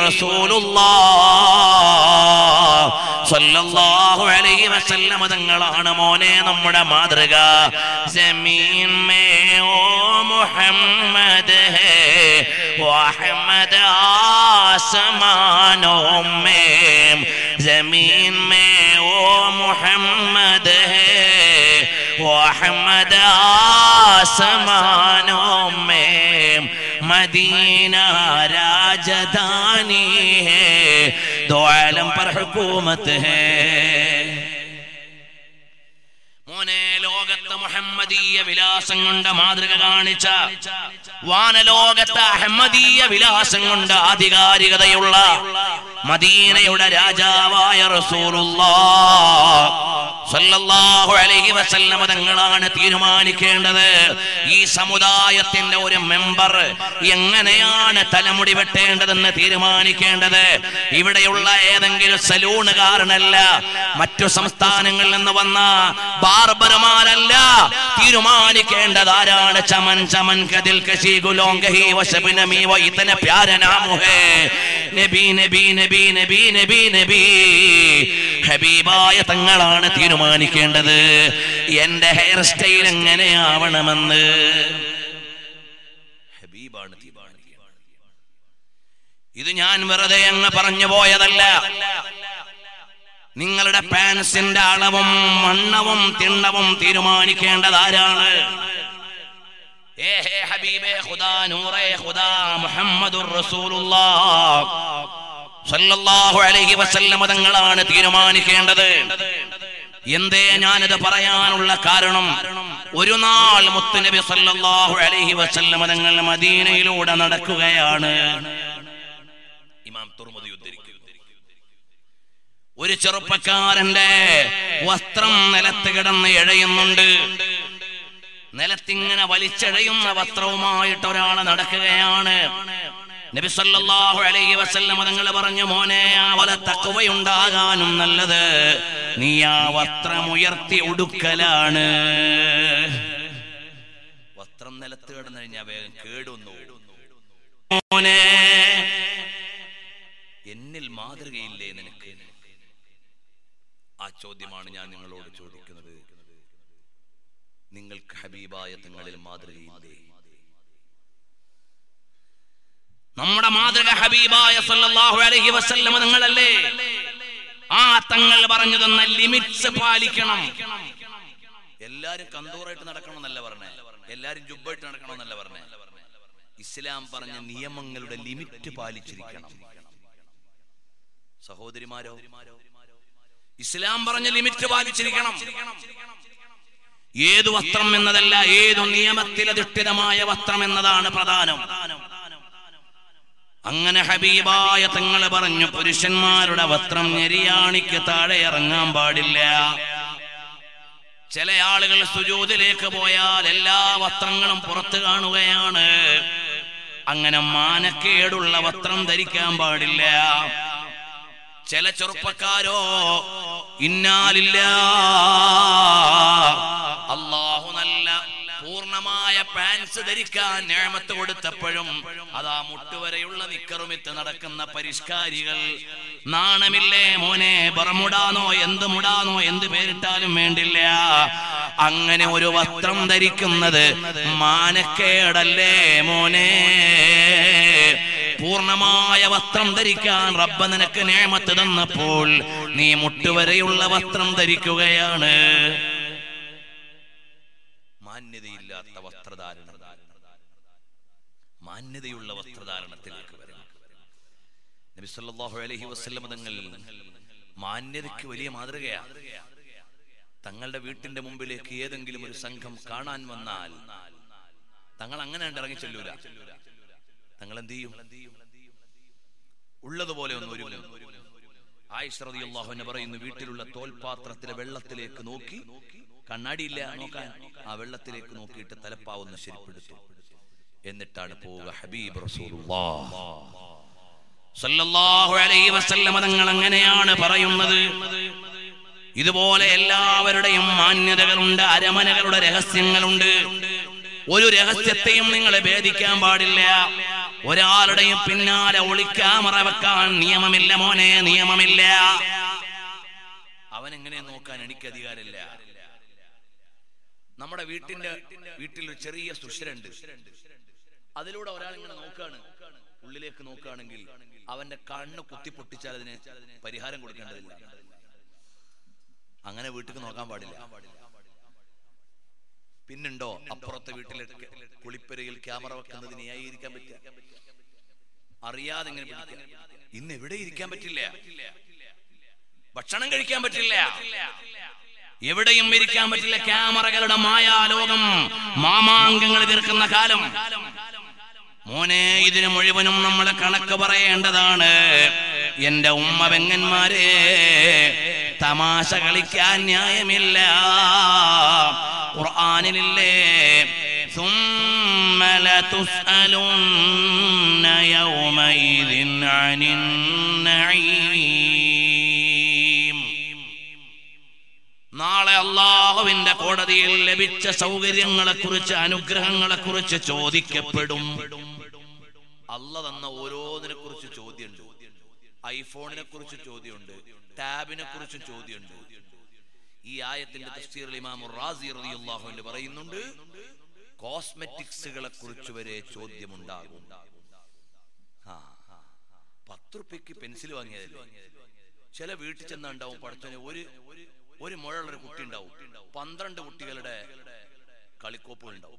റസൂലുള്ള സല്ലല്ലാഹു അലൈഹി വസല്ലം തങ്ങളാണ് മോനെ നമ്മുടെ മാതൃക ജമീൻ മേ ഓ മുഹമ്മദ് ഹേ വഹമ്മദ് ആസമാനോ മേ ജമീൻ മേ ഓ മുഹമ്മദ് ഹേ वहमद आसमानों में मदीना राजधानी है दो आलम पर हुकूमत है മോനെ ലോകത്ത് മുഹമ്മദീയ വിലാസം കൊണ്ട് മാതൃക കാണിച്ച വാനലോകത്ത് അഹമ്മദീയ വിലാസം കൊണ്ട് ആധികാരികതയുള്ള മദീനയുടെ രാജാവായ റസൂലുള്ളാഹു അലൈഹി വസല്ലമ തങ്ങളാണ് തീരുമാനിക്കേണ്ടത് ഈ സമുദായത്തിന്റെ ഒരു മെമ്പർ എങ്ങനെയാണ് തലമുടി വെട്ടേണ്ടതെന്ന് തീരുമാനിക്കേണ്ടത് ഇവിടെയുള്ള ഏതെങ്കിലും സലൂണുകാരനല്ല മറ്റു സംസ്ഥാനങ്ങളിൽ നിന്ന് വന്ന ബാർബർമാരല്ല തീരുമാനിക്കേണ്ടത് ആരാണ് ചമൻ ചമൻ കതിൽ കശി ഗുലോങ്കഹി വശബിനമി വൈതന പ്യാരനാമുഹേ നബി നബി നബി നബി നബി നബി ഹബീബായ തങ്ങളാണ് തീരുമാനിക്കേണ്ടത് എന്റെ ഹെയർ സ്റ്റൈൽ എങ്ങനെയാവണമെന്ന് ഹബീബാണ് തീരുമാനിക്കുന്നത് ഇത് ഞാൻ വെറുതെ അങ്ങ് പറഞ്ഞു പോയതല്ല നിങ്ങളുടെ പാൻസിന്റെ അളവും വണ്ണവും തിണ്ണവും തീരുമാനിക്കേണ്ടത് ആരാണ് ഏ ഹേ ഹബീബേ ഖുദാ നൂറേ ഖുദാ മുഹമ്മദുർ റസൂലുള്ളാഹ് സല്ലല്ലാഹു അലൈഹി വസല്ലമ തങ്ങളാണ് തീരുമാനിക്കേണ്ടത് എന്തേ ഞാനത് പറയാനുള്ള കാരണം ഒരു നാൾ മുത്തുനബി സല്ലല്ലാഹു അലൈഹി വസല്ലമ തങ്ങൾ മദീനയിലൂടെ നടക്കുകയാണ് ഇമാം തുറമുദി ഉദ്ധരിക്കുന്നു ഒരു ചെറുപ്പക്കാരന്റെ വസ്ത്രം നിലത്ത് കിടന്ന് എഴയുന്നുണ്ട് നിലത്തിങ്ങനെ വലിച്ചെഴയുന്ന വസ്ത്രവുമായിട്ട് ഒരാൾ നടക്കുകയാണ് നബി സല്ലല്ലാഹു അലൈഹി വസല്ലം തങ്ങൾ പറഞ്ഞു മോനെ അവല തക്കവയുണ്ടാകാനും നല്ലത് നീ ആ വസ്ത്രം ഉയർത്തി ഉടുക്കലാണ് വസ്ത്രം നിലത്ത് കിടന്നു കഴിഞ്ഞാൽ വേഗം കേടുന്നു മോനെ എന്നിൽ മാതൃകയില്ലേ നിനക്ക് ആ ചോദ്യമാണ് ഞാൻ നിങ്ങളോട് ചോദിക്കുന്നത് നിങ്ങൾക്ക് ഹബീബായ തങ്ങളിൽ മാതൃകയില്ലേ നമ്മുടെ മാതൃക ഹബീബായ സല്ലല്ലാഹു അലൈഹി വസല്ലം നിങ്ങളല്ലേ ആ തങ്ങൾ പറഞ്ഞു തന്ന ലിമിറ്റ്സ് പാലിക്കണം എല്ലാരും കന്തൂറായിട്ട് നടക്കണം എന്നല്ല പറഞ്ഞേ എല്ലാരും ജുബായിട്ട് നടക്കണം എന്നല്ല പറഞ്ഞേ ഇസ്ലാം പറഞ്ഞ നിയമങ്ങളുടെ ലിമിറ്റ് പാലിച്ചിരിക്കണം സഹോദരിമാരോ ഇസ്ലാം പറഞ്ഞ ലിമിറ്റ് പാലിച്ചിരിക്കണം ഏതു വസ്ത്രം എന്നതല്ല ഏതു നിയമത്തിലധിഷ്ഠിതമായ വസ്ത്രം എന്നതാണ് പ്രധാനം അങ്ങനെ ഹബീബായ തങ്ങൾ പറഞ്ഞു പുരുഷന്മാരുടെ വസ്ത്രം ഞെരിയാണിക്ക് താഴെ ഇറങ്ങാൻ പാടില്ല ചില ആളുകൾ സുജൂതിലേക്ക് പോയാൽ എല്ലാ വസ്ത്രങ്ങളും പുറത്തു കാണുകയാണ് അങ്ങനെ മാനക്കേടുള്ള വസ്ത്രം ധരിക്കാൻ പാടില്ല ചില ചെറുപ്പക്കാരോ ഇന്നാലില്ല അള്ളാഹു നല്ല പൂർണ്ണമായ പാൻസ് ധരിക്കാൻ ഞാമത്ത് കൊടുത്തപ്പോഴും അതാ മുട്ടുവരെയുള്ള നിക്കറുമിത്ത് നടക്കുന്ന പരിഷ്കാരികൾ നാണമില്ലേ മോനെ ബറമുടാനോ എന്ത് മുടാനോ എന്ത് പേരിട്ടാലും വേണ്ടില്ല അങ്ങനെ ഒരു വസ്ത്രം ധരിക്കുന്നത് മാനക്കേടല്ലേ മോനെ പൂർണ്ണമായ വസ്ത്രം ധരിക്കാൻ റബ്ബ നിനക്ക് നേമത്ത് തന്നപ്പോൾ നീ മുട്ടുവരെയുള്ള വസ്ത്രം ധരിക്കുകയാണ് മാന്യതയില്ലാത്ത വസ്ത്രധാരണം മാന്യതയുള്ള വസ്ത്രധാരണത്തിലേക്ക് വരണം നബി സല്ലല്ലാഹു അലൈഹി വസല്ലം തങ്ങൾ മാന്യതയ്ക്ക് വലിയ മാതൃകയാണ് തങ്ങളുടെ വീട്ടിന്റെ മുമ്പിലേക്ക് ഏതെങ്കിലും ഒരു സംഘം കാണാൻ വന്നാൽ തങ്ങൾ അങ്ങനെ കണ്ട് ഇറങ്ങി ചെല്ലൂല തങ്ങൾ എന്ത് ചെയ്യും ഉള്ളതുപോലെ ഒന്ന് ഒരുങ്ങും ആയിഷ റളിയല്ലാഹു അൻഹ പറയുന്നു വീട്ടിലുള്ള തോൽപാത്രത്തിലെ വെള്ളത്തിലേക്ക് നോക്കി കണ്ണാടിയില്ല നോക്കാൻ ആ വെള്ളത്തിലേക്ക് നോക്കിയിട്ട് തലപ്പാവുന്ന ശരിപ്പെടുത്തു എന്നിട്ടാണ് പോവുക ഹബീബ് റസൂലുള്ളാഹ് സല്ലല്ലാഹു അലൈഹി വസല്ലമ തങ്ങൾ അങ്ങനെയാണ് പറയുന്നത് ഇതുപോലെ എല്ലാവരുടെയും മാന്യതകളുണ്ട് അരമനകളുടെ രഹസ്യങ്ങളുണ്ട് ഒരു രഹസ്യത്തെയും നിങ്ങൾ ഭേദിക്കാൻ പാടില്ല ഒരാളുടെയും പിന്നാലെ ഒളിക്കാമറ വെക്കാൻ നിയമമില്ല മോനെ നിയമമില്ല അവൻ എങ്ങനെ നോക്കാൻ എനിക്ക് അധികാരമില്ല നമ്മുടെ വീട്ടിന്റെ വീട്ടിൽ ഒരു ചെറിയ സുഷിരുണ്ട് അതിലൂടെ ഒരാൾ ഇങ്ങനെ നോക്കാണ് ഉള്ളിലേക്ക് നോക്കുകയാണെങ്കിൽ അവന്റെ കണ്ണ് കുത്തി പൊട്ടിച്ചാൽ അതിന് പരിഹാരം കൊടുക്കേണ്ടതില്ല അങ്ങനെ വീട്ടിൽ നോക്കാൻ പാടില്ല പിന്നുണ്ടോ അപ്പുറത്തെ വീട്ടിലെ കുളിപ്പരയിൽ ക്യാമറ വെക്കുന്നത് ന്യായീകരിക്കാൻ പറ്റുക അറിയാതെ എങ്ങനെ പിടിക്കാം ഇന്ന് എവിടെ ഇരിക്കാൻ പറ്റില്ല ഭക്ഷണം കഴിക്കാൻ പറ്റില്ല എവിടെയും ഇരിക്കാൻ പറ്റില്ല ക്യാമറകളുടെ മായാലോകം മാമാങ്കങ്ങൾ തീർക്കുന്ന കാലം മോനെ ഇതിന് മുഴുവനും നമ്മൾ കണക്ക് പറയേണ്ടതാണ് എന്റെ ഉമ്മ പെങ്ങന്മാരെ തമാശ കളിക്കാൻ ന്യായമില്ല ഖുർആനിലില്ലേ ثم لتسألن يومئذ عن النعيم നാളെ അള്ളാഹുവിന്റെ കോടതിയിൽ ലഭിച്ച സൗകര്യങ്ങളെ കുറിച്ച് അനുഗ്രഹങ്ങളെ കുറിച്ച് ചോദിക്കപ്പെടും അല്ല തന്ന ഓരോന്നിനെ കുറിച്ച് ചോദ്യമുണ്ട് ഐഫോണിനെ കുറിച്ച് ചോദ്യമുണ്ട് ടാബിനെ കുറിച്ച് ചോദ്യമുണ്ട് ഈ ആയത്തിന്റെ തഫ്സീറിൽ ഇമാം റാസി റളിയല്ലാഹു അൻഹു പറയുന്നുണ്ട് കോസ്മെറ്റിക്സുകളെ കുറിച്ച് വരെ ചോദ്യമുണ്ടാകും ആ പത്ത് റുപ്യക്ക് പെൻസിൽ വാങ്ങിയതല്ലേ ചില വീട്ടിൽ ചെന്നുണ്ടാവും പഠിച്ചോനെ ഒരു ഒരു മുഴയുള്ള ഒരു കുട്ടി ഉണ്ടാവും പന്ത്രണ്ട് കുട്ടികളുടെ കളിക്കോപ്പുകൾ ഉണ്ടാവും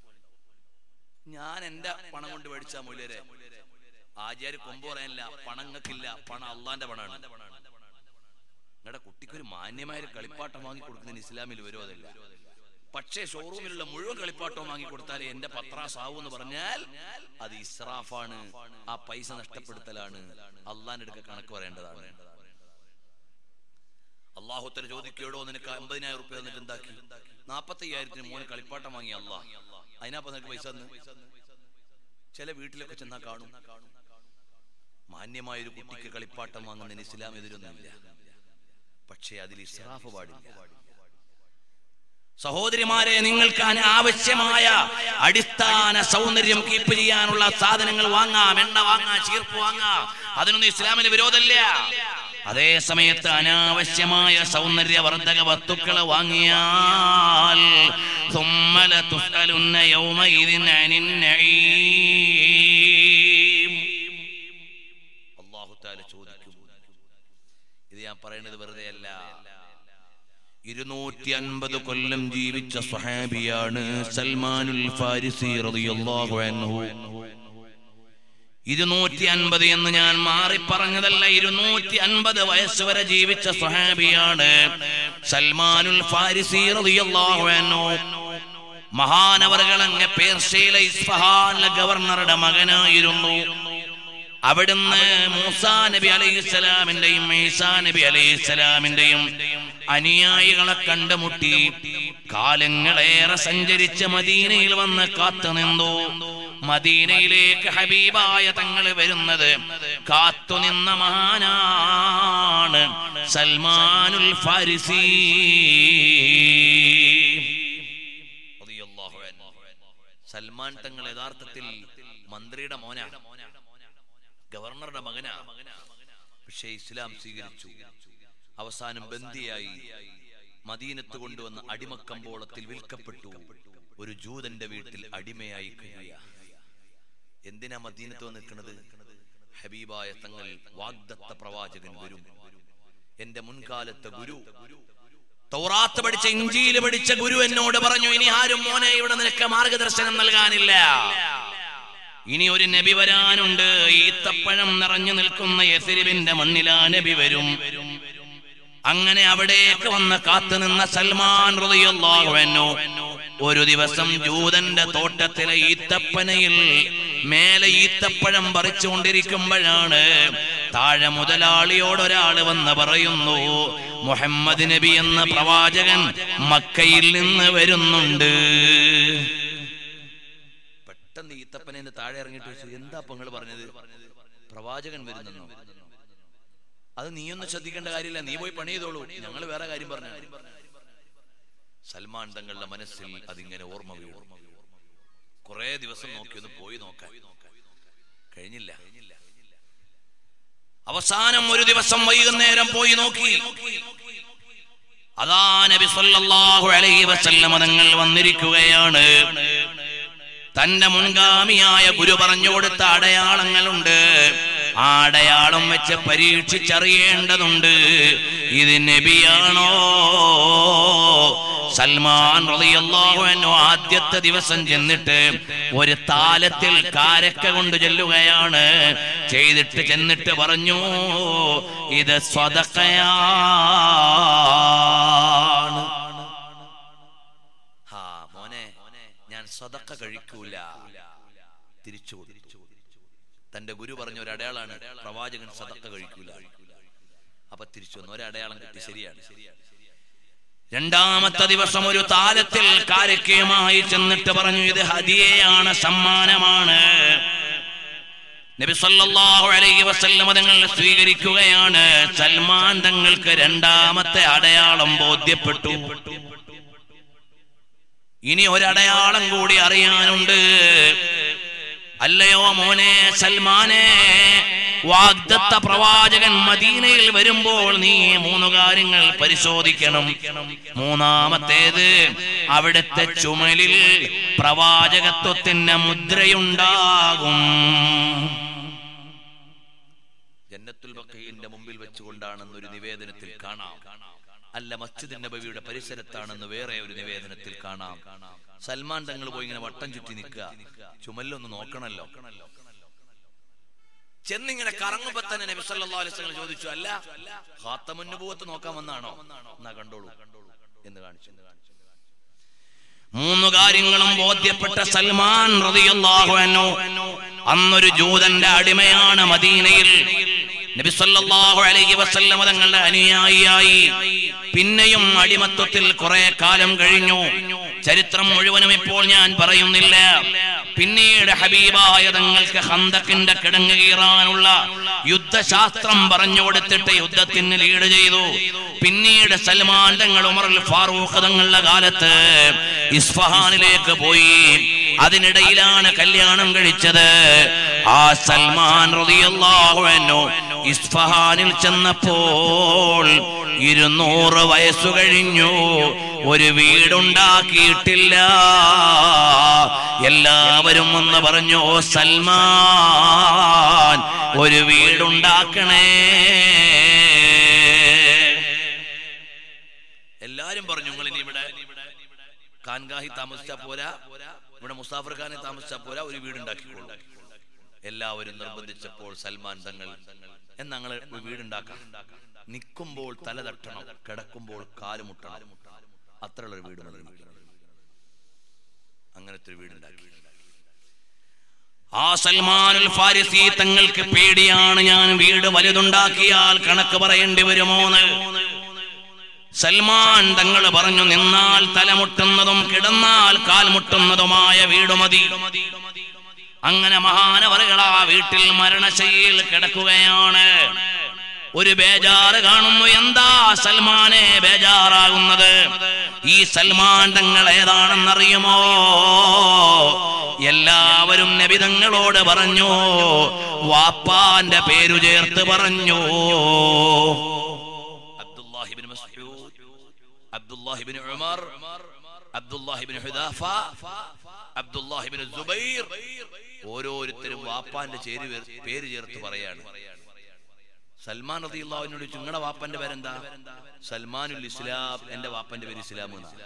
ഞാൻ എന്റെ പണം കൊണ്ട് മേടിച്ച മൂല്യരെ ആചാര്യ കൊമ്പ് പറയാനില്ല പണങ്ങൾക്കില്ല പണം അള്ളാന്റെ പണമാണ് നിങ്ങളുടെ കുട്ടിക്ക് ഒരു മാന്യമായ ഒരു കളിപ്പാട്ടം വാങ്ങി കൊടുക്കുന്നതിന് ഇസ്ലാമിൽ വരുമോ അതല്ല പക്ഷേ ഷോറൂമിലുള്ള മുഴുവൻ കളിപ്പാട്ടവും വാങ്ങി കൊടുത്താൽ എന്റെ പത്രാസ് ആവൂ എന്ന് പറഞ്ഞാൽ അത് ഇസ്രാഫാണ് ആ പൈസ നഷ്ടപ്പെടുത്തലാണ് അള്ളാന്റെ അടുക്ക കണക്ക് പറയേണ്ടതാണ് അള്ളാഹുത്തര ചോദിക്കോടോ നിനക്ക് അമ്പതിനായിരം റുപ്യ തന്നിട്ട് എന്താക്കി നാപ്പത്തി അയ്യായിരത്തിന് മോന് കളിപ്പാട്ടം വാങ്ങി അള്ളാഹ് അതിനപ്പം നിനക്ക് പൈസ തന്ന് ചില വീട്ടിലൊക്കെ ചെന്നാ കാണും മാന്യമായ ഒരു കുട്ടിക്ക് കളിപ്പാട്ടം വാങ്ങുന്നതിന് ഇസ്ലാം എതിരൊന്നുമില്ല പക്ഷേ അതിൽ ഇസ്രാഫ് പാടില്ല സഹോദരിമാരെ നിങ്ങൾക്ക് അനാവശ്യമായ അടിസ്ഥാന സൗന്ദര്യം കീപ്പ് ചെയ്യാനുള്ള സാധനങ്ങൾ വാങ്ങാം എണ്ണ വാങ്ങാം ചീർപ്പ് വാങ്ങാം അതിനൊന്നും ഇസ്ലാമിന് വിരോധമില്ല അതേ സമയത്ത് അനാവശ്യമായ സൗന്ദര്യവർദ്ധക വസ്തുക്കൾ വാങ്ങിയാൽ ثم لتسألن يومئذ عن النعيم അള്ളാഹു താല ചോദിക്കും ഇത് ഞാൻ പറയുന്നത് വെറുതെ അല്ല ഇരുന്നൂറ്റി അൻപത് കൊല്ലം ജീവിച്ച സ്വഹാബിയാണ് സൽമാനുൽ ഫാരിസി റളിയല്ലാഹു അൻഹു ഇരുന്നൂറ്റി അൻപത് എന്ന് ഞാൻ മാറി പറഞ്ഞതല്ല ഇരുന്നൂറ്റി അൻപത് വയസ്സ് വരെ ജീവിച്ച സ്വഹാബിയാണ് സൽമാനുൽ ഫാരിസി റളിയല്ലാഹു അൻഹു മഹാനവറുകൾ അങ്ങ് പേർഷ്യയിലെ ഇസ്ഫഹാനിലെ ഗവർണറുടെ മകനായിരുന്നു അവിടുന്ന് മൂസാ നബി അലൈഹിസ്സലാമിന്റെയും ഈസാ നബി അലൈഹിസ്സലാമിന്റെയും അനുയായികളെ കണ്ടുമുട്ടി കാലങ്ങളേറെ സഞ്ചരിച്ച മദീനയിൽ വന്ന് കാത്തു നിന്നു മദീനയിലേക്ക് ഹബീബായ തങ്ങൾ വരുന്നത് കാത്തുനിന്ന മഹാനാണ് സൽമാനുൽ ഫാരിസി റളിയല്ലാഹു അൻഹു. സൽമാൻ തങ്ങൾ യഥാർത്ഥത്തിൽ മന്ത്രിയുടെ മോനാ ഗവർണറുടെ മകനാ പക്ഷേ ഇസ്ലാം സ്വീകരിച്ചു അവസാനം ബന്ദിയായി മദീനത്ത് കൊണ്ടുവന്ന അടിമക്കമ്പോളത്തിൽ വിൽക്കപ്പെട്ടു ഒരു ജൂതന്റെ വീട്ടിൽ അടിമയായി കഴിയുക എന്തിനാ മദീനത്ത് വന്ന് നിൽക്കുന്നത് ഹബീബായ തങ്ങൾ വാഗ്ദത്ത പ്രവാചകൻ വരും എന്റെ മുൻകാലത്തെ ഗുരു തൗറാത്ത് പഠിച്ച ഇഞ്ചിയിൽ പഠിച്ച ഗുരു എന്നോട് പറഞ്ഞു ഇനി ആരും മോനെ ഇവിടെ നിനക്ക് മാർഗദർശനം നൽകാനില്ല ഇനി ഒരു നബി വരാനുണ്ട് ഈത്തപ്പഴം നിറഞ്ഞു നിൽക്കുന്ന യസിരിബിന്റെ മണ്ണിലാ നബി വരും അങ്ങനെ അവിടേക്ക് വന്ന് കാത്തുനിന്ന സൽമാൻ റളിയല്ലാഹു അൻഹു ഒരു ദിവസം ജൂതന്റെ തോട്ടത്തിലെ ഈത്തപ്പനയിൽ മേലെ ഈത്തപ്പഴം പറിച്ചുകൊണ്ടിരിക്കുമ്പോഴാണ് താഴെ മുതലാളിയോട് ഒരാള് വന്ന് പറയുന്നു മുഹമ്മദ് നബി എന്ന പ്രവാചകൻ മക്കയിൽ നിന്ന് വരുന്നുണ്ട് പെട്ടെന്ന് ഈത്തപ്പനെ താഴെ ഇറങ്ങിയിട്ട് ചോദിച്ചു എന്താ അപ്പൊ നിങ്ങൾ പറഞ്ഞത് പ്രവാചകൻ വരുന്നെന്നോ അത് നീയൊന്നും ശ്രദ്ധിക്കേണ്ട കാര്യമില്ല നീ പോയി പണി ചെയ്തോളൂ ഞങ്ങൾ വേറെ കാര്യം പറഞ്ഞു സൽമാൻ തങ്ങളുടെ മനസ്സിൽ അതിങ്ങനെ ഓർമ്മ വീണു കുറെ ദിവസം നോക്കി ഒന്ന് പോയി നോക്കാൻ കഴിഞ്ഞില്ല അവസാനം ഒരു ദിവസം വൈകുന്നേരം പോയി നോക്കി അതാ നബി സല്ലല്ലാഹു അലൈഹി വസല്ലമ തങ്ങൾ വന്നിരിക്കുകയാണ് തന്റെ മുൻഗാമിയായ ഗുരു പറഞ്ഞു കൊടുത്ത അടയാളങ്ങളുണ്ട് ആ അടയാളം വെച്ച് പരീക്ഷിച്ചറിയേണ്ടതുണ്ട് ഇത് നബിയാണോ സൽമാൻ റളിയല്ലാഹു അൻഹു ആദ്യത്തെ ദിവസം ചെന്നിട്ട് ഒരു താലത്തിൽ കാരക്ക കൊണ്ട് ചെല്ലുകയാണ് ചെയ്തിട്ട് ചെന്നിട്ട് പറഞ്ഞു ഇത് സ്വതക്കയാണ് ഹാ മോനെ ഞാൻ സ്വതക്ക കഴിക്കൂല തിരിച്ചു കൊടുത്തു തന്റെ ഗുരു പറഞ്ഞ ഒരു അടയാളാണ് പ്രവാചകൻ സതക്ക കഴിക്കൂല അപ്പൊ തിരിച്ചു വന്നു ഒരടയാളം കിട്ടി ശരിയാണ് രണ്ടാമത്തെ ദിവസം ഒരു താലത്തിൽ കാരക്കയുമായി ചെന്നിട്ട് പറഞ്ഞു ഇത് ഹദിയയാണ് സമ്മാനമാണ് നബി സല്ലല്ലാഹു അലൈഹി വസല്ലമ തങ്ങൾ സ്വീകരിക്കുകയാണ് സൽമാൻ തങ്ങൾക്ക് രണ്ടാമത്തെ അടയാളം ബോധ്യപ്പെട്ടു ഇനി ഒരടയാളം കൂടി അറിയാനുണ്ട് അല്ലയോ മോനെ സൽമാനെ വാഗ്ദത്ത പ്രവാചകൻ മദീനയിൽ വരുമ്പോൾ നീ മൂന്ന് കാര്യങ്ങൾ പരിശോധിക്കണം മൂന്നാമത്തേത് അവിടുത്തെ ചുമലിൽ പ്രവാചകത്വത്തിന്റെ മുദ്രയുണ്ടാകും ജന്നത്തുൽ ബഖീന്റെ മുമ്പിൽ വെച്ചുകൊണ്ടാണെന്ന് ഒരു നിവേദനത്തിൽ കാണാം അല്ല മസ്ജിദ് നബവിയുടെ പരിസരത്താണെന്ന് വേറെ ഒരു നിവേദനത്തിൽ കാണാം സൽമാൻ തങ്ങൾ പോയി ഇങ്ങനെ വട്ടം ചുറ്റി നിൽക്കുക ചുമല്ലൊന്ന് നോക്കണല്ലോ ചെന്നിങ്ങനെ കറങ്ങുമ്പോ തന്നെ നബി സല്ലല്ലാഹു അലൈഹി വസല്ലം ചോദിച്ചു അല്ല ഖാത്തമുന്നുബുവത്ത് നോക്കാൻ വന്നാണോ എന്നാ കണ്ടോളൂ എന്ന് കാണിച്ചു മൂന്ന് കാര്യങ്ങളും ബോധ്യപ്പെട്ട സൽമാൻ റളിയല്ലാഹു അൻഹു അന്നൊരു ജൂതന്റെ അടിമയാണ് മദീനയിൽ നബി സല്ലല്ലാഹു അലൈഹി വസല്ലമ തങ്ങളുടെ അനുയായിയായി പിന്നെയും അടിമത്വത്തിൽ കുറെ കാലം കഴിഞ്ഞു ചരിത്രം മുഴുവനും ഇപ്പോൾ ഞാൻ പറയുന്നില്ല പിന്നീട് ഹബീബായ തങ്ങൾക്ക് ഹന്തക്കിന്റെ കിടങ്ങ് കീറാനുള്ള യുദ്ധശാസ്ത്രം പറഞ്ഞു കൊടുത്തിട്ട് യുദ്ധത്തിന് ലീഡ് ചെയ്തു പിന്നീട് സൽമാൻ തങ്ങൾ ഉമറുൽ ഫാറൂഖ് തങ്ങളുടെ കാലത്ത് ഇസ്ഫഹാനിലേക്ക് പോയി അതിനിടയിലാണ് കല്യാണം കഴിച്ചത് ആ സൽമാൻ റളിയല്ലാഹു അൻഹു ഇസ്ഫഹാനിൽ ചെന്നപ്പോൾ ഇരുന്നൂറ് വയസ്സു കഴിഞ്ഞു ഒരു വീടുണ്ടാക്കിയിട്ടില്ല എല്ലാവരും ഒന്ന് പറഞ്ഞു "ഓ സൽമാൻ ഒരു വീടുണ്ടാക്കണേ എല്ലാരും ഖാൻഗാഹി താമസിച്ചാ പോരാ ഇവിടെ മുസാഫർ ഖാനെ താമസിച്ചാ പോരാ ഒരു വീടുണ്ടാക്കിക്കോളൂ എല്ലാവരും നിർബന്ധിച്ചപ്പോൾ സൽമാൻ തങ്ങൾ എന്നങ്ങൾ ഒരു വീടുണ്ടാക്കാം നിൽക്കുമ്പോൾ തല തട്ടണം കിടക്കുമ്പോൾ കാലുമുട്ടണം അത്രയുള്ള ഒരു വീട് മതി എനിക്ക്. അങ്ങനത്തെ ഒരു വീടുണ്ടാക്കി ആ സൽമാനുൽ ഫാരിസി തങ്ങൾക്ക് പേടിയാണ് ഞാൻ വീട് വലുതുണ്ടാക്കിയാൽ കണക്ക് പറയേണ്ടി വരുമോന്ന് സൽമാൻ തങ്ങൾ പറഞ്ഞു നിന്നാൽ തലമുട്ടുന്നതും കിടന്നാൽ കാൽമുട്ടുന്നതുമായ വീട് മതി അങ്ങനെ മഹാനവറുകൾ ആ വീട്ടിൽ മരണശൈലിയിൽ കിടക്കുകയാണ് ഒരു ബേജാറ് കാണുന്നു എന്താ സൽമാനെ ബേജാറാകുന്നത് ഈ സൽമാൻ തങ്ങൾ ഏതാണെന്നറിയുമോ എല്ലാവരും നബിതങ്ങളോട് പറഞ്ഞു വാപ്പാന്റെ പേരു ചേർത്ത് പറഞ്ഞു അബ്ദുല്ലാഹിബിൻ മസ്ഊദ് അബ്ദുല്ലാഹിബിൻ ഉമർ അബ്ദുല്ലാഹിബിൻ ഹുദാഫ അബ്ദുല്ലാഹിബിൻ സുബൈർ ഓരോരുത്തരും വാപ്പാന്റെ ചേര് പേർ- പേര് ചേർത്ത് പറയാണ് സൽമാൻ റളിയല്ലാഹുവിനോട് ചുങ്ങടെ വാപ്പന്റെ പേരെന്താ സൽമാനുൽ ഇസ്ലാം എന്റെ വാപ്പന്റെ പേര് ഇസ്ലാം എന്നാ.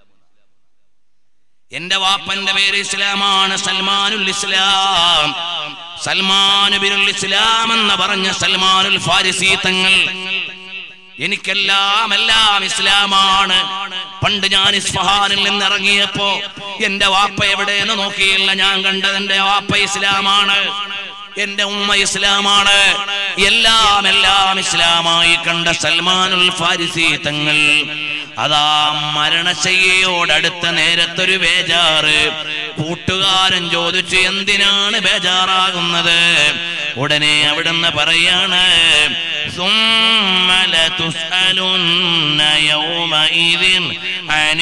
എന്റെ വാപ്പന്റെ പേര് ഇസ്ലാമാണ് സൽമാനുൽ ഇസ്ലാം സൽമാൻ ബിനുൽ ഇസ്ലാം എന്ന് പറഞ്ഞ സൽമാനുൽ ഫാരിസി തങ്ങൾ എനിക്കെല്ലാം എല്ലാം ഇസ്ലാമാണ് പണ്ട് ഞാൻ ഇസ്ഫഹാനിൽ നിന്ന് ഇറങ്ങിയപ്പോ എന്റെ വാപ്പ എവിടെയെന്ന് നോക്കിയില്ല ഞാൻ കണ്ടത് എന്റെ വാപ്പ ഇസ്ലാമാണ് എന്റെ ഉമ്മ ഇസ്ലാമാണ് എല്ലാം എല്ലാം ഇസ്ലാമായി കണ്ട സൽമാനുൽ ഫാരിസി തങ്ങൾ അതാ മരണശയ്യയോടടുത്ത നേരത്തൊരു ബേജാറ് കൂട്ടുകാരൻ ചോദിച്ചു എന്തിനാണ് ബേജാറാകുന്നത് ഉടനെ അവിടുന്ന് പറയാണ് ثم لتسألن يومئذ عن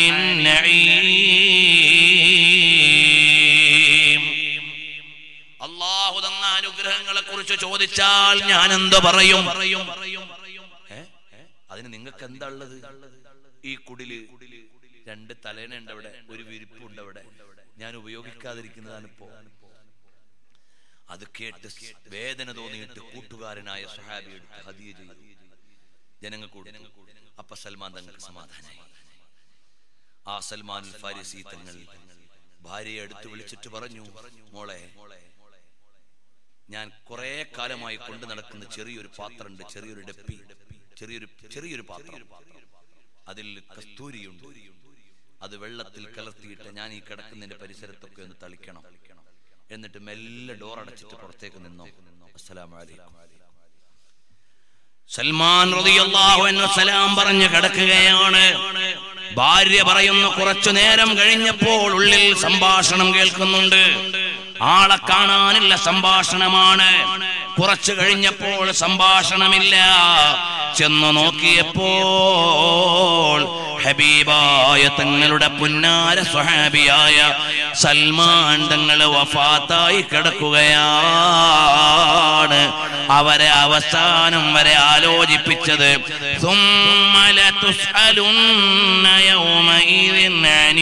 النعيم അള്ളാഹു തന്ന അനുഗ്രഹങ്ങളെ കുറിച്ച് ചോദിച്ചാൽ ഞാൻ എന്ത് പറയും ഏ? അതിന് നിങ്ങൾക്ക് എന്താ ഉള്ളത് ഈ കുടില് രണ്ട് തലേനുണ്ട് അവിടെ ഒരു വിരിപ്പുണ്ട് അവിടെ ഞാൻ ഉപയോഗിക്കാതിരിക്കുന്നതാണ് ഇപ്പോ അത് കേട്ട് വേദന തോന്നിയിട്ട് കൂട്ടുകാരനായ സുഹാബി എടുത്ത് ഹദിയ ചെയ്തു ജനങ്ങൾ കൂടി അപ്പൊ സൽമാൻ തങ്ങൾക്ക് സമാധാനായി ആ സൽമാൻ ഫാരിസി തങ്ങൾ ഭാര്യയെ അടുത്ത് വിളിച്ചിട്ട് പറഞ്ഞു മോളെ ഞാൻ കുറെ കാലമായി കൊണ്ടു നടക്കുന്ന ചെറിയൊരു പാത്രമുണ്ട് ചെറിയൊരു ഡപ്പി ചെറിയൊരു ചെറിയൊരു പാത്രം അതിൽ കസ്തൂരിയുണ്ട് അത് വെള്ളത്തിൽ കലർത്തിയിട്ട് ഞാൻ ഈ കിടക്കുന്നതിന്റെ പരിസരത്തൊക്കെ ഒന്ന് തളിക്കണം എന്നിട്ട് മെല്ലെ ഡോർ അടച്ചിട്ട് പുറത്തേക്ക് നിന്നോ അസ്സലാമു അലൈക്കും സൽമാൻ റളിയല്ലാഹു അൻഹു സലാം പറഞ്ഞു കിടക്കുകയാണ് ഭാര്യ പറയുന്നു കുറച്ചു നേരം കഴിഞ്ഞപ്പോൾ ഉള്ളിൽ സംഭാഷണം കേൾക്കുന്നുണ്ട് ആളെ കാണാനില്ല സംഭാഷണമാണ് കുറച്ചു കഴിഞ്ഞപ്പോൾ സംഭാഷണമില്ല ചെന്നു നോക്കിയപ്പോൾ ഹബീബായ തങ്ങളുടെ പുന്നാര സ്വഹാബിയായ സൽമാൻ തങ്ങൾ വഫാത്തായി കിടക്കുകയാണ് അവരെ അവസാനം വരെ ആലോചിപ്പിച്ചത് ثم لتسألن يومئذ عن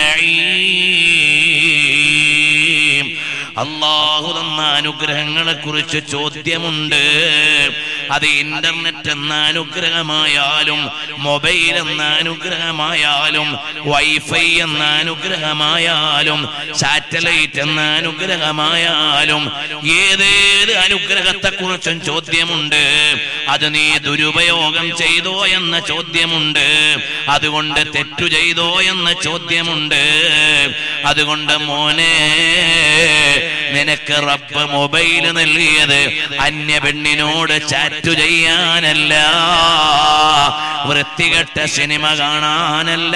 النعيم അള്ളാഹു തന്ന അനുഗ്രഹങ്ങളെ കുറിച്ച് ചോദ്യമുണ്ട് അത് ഇന്റർനെറ്റ് എന്ന അനുഗ്രഹമായാലും മൊബൈൽ എന്ന അനുഗ്രഹമായാലും വൈഫൈ എന്ന അനുഗ്രഹമായാലും സാറ്റലൈറ്റ് എന്ന അനുഗ്രഹമായാലും ഏതേത് അനുഗ്രഹത്തെ കുറിച്ചും ചോദ്യമുണ്ട് അത് നീ ദുരുപയോഗം ചെയ്തോ എന്ന ചോദ്യമുണ്ട് അതുകൊണ്ട് തെറ്റു ചെയ്തോ എന്ന ചോദ്യമുണ്ട് അതുകൊണ്ട് മോനെ നിനക്ക് റബ്ബ് മൊബൈൽ നൽകിയത് അന്യ പെണ്ണിനോട് ചാറ്റു ചെയ്യാനല്ല വൃത്തികെട്ട സിനിമ കാണാനല്ല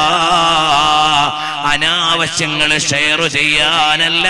അനാവശ്യങ്ങൾ ഷെയർ ചെയ്യാനല്ല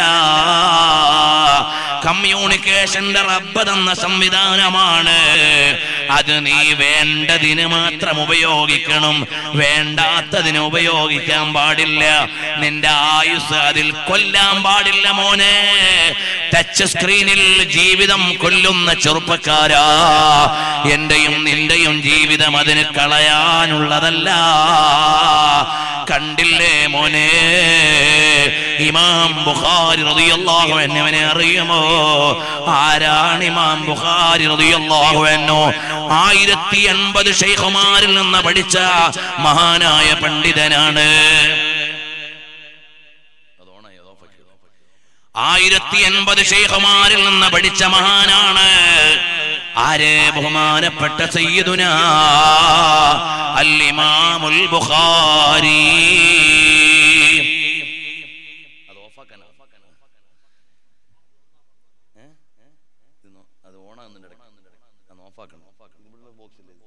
കമ്മ്യൂണിക്കേഷന്റെ റബ്ബ് തന്ന സംവിധാനമാണ് അത് നീ വേണ്ടതിന് മാത്രം ഉപയോഗിക്കണം വേണ്ടാത്തതിന് ഉപയോഗിക്കാൻ പാടില്ല നിന്റെ ആയുസ് അതിൽ കൊല്ലാൻ പാടില്ല മോനെ ടച്ച് സ്ക്രീനിൽ ജീവിതം കൊല്ലുന്ന ചെറുപ്പക്കാരാ എന്റെയും നിന്റെയും ജീവിതം അതിന് കളയാനുള്ളതല്ല കണ്ടില്ലേ മോനെ ഇമാം ബുഖാരി റളിയല്ലാഹു അൻഹു അവനെ അറിയുമോ ആരാണ് ഇമാം ബുഖാരി റളിയല്ലാഹു അൻഹു ആയിരത്തി എൺപത് ഷെയ്ഖുമാരിൽ നിന്ന് പഠിച്ച മഹാനായ പണ്ഡിതനാണ് ആയിരത്തി എൺപത് ഷെയ്ഖുമാരിൽ നിന്ന് പഠിച്ച മഹാനാണ് ആര് ബഹുമാനപ്പെട്ട സയ്യിദുന അൽ ഇമാമുൽ ബുഖാരി അത് ഓഫാക്കാനാ ഏ? ഇത് നോ- അത് ഓണാകുന്നുണ്ട് ഇടയ്ക്ക്. അത് ഓഫാക്കണം ഇവിടുന്ന് ബോക്സ് ഇല്ലേ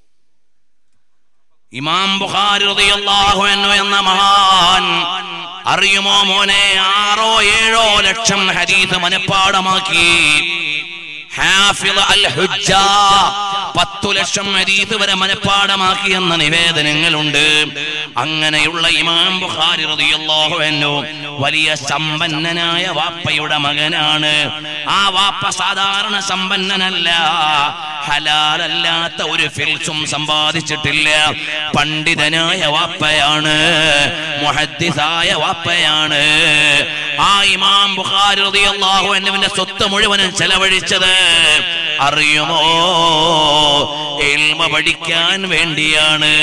ഇമാം ബുഖാരി റളിയല്ലാഹു അൻഹു എന്ന മഹാൻ അറിയുമോ മോനെ ആറോ ഏഴോ ലക്ഷം ഹദീസ് മനഃപ്പാടമാക്കി ഹാഫിള് അൽ ഹുജ്ജ പത്തു ലക്ഷം ഹദീസ് വരെ മനഃപ്പാടമാക്കി എന്ന നിവേദനങ്ങളുണ്ട് അങ്ങനെയുള്ള ഇമാം ബുഖാരി റളിയല്ലാഹു അൻഹു വലിയ സമ്പന്നനായ വാപ്പയുടെ മകനാണ് ആ വാപ്പ സാധാരണ സമ്പന്നനല്ല ഹലാലല്ലാത്ത ഒരു ഫിൽസും സമ്പാദിച്ചിട്ടില്ല പണ്ഡിതനായ വാപ്പയാണ് മുഹദ്ദിസായ വാപ്പയാണ് ആ ഇമാം ബുഖാരി റളിയല്ലാഹു അൻഹുവിന്റെ സ്വത്ത് മുഴുവനും ചെലവഴിച്ചത് അറിയുമോ ഇൽമ പഠിക്കാൻ വേണ്ടിയാണ്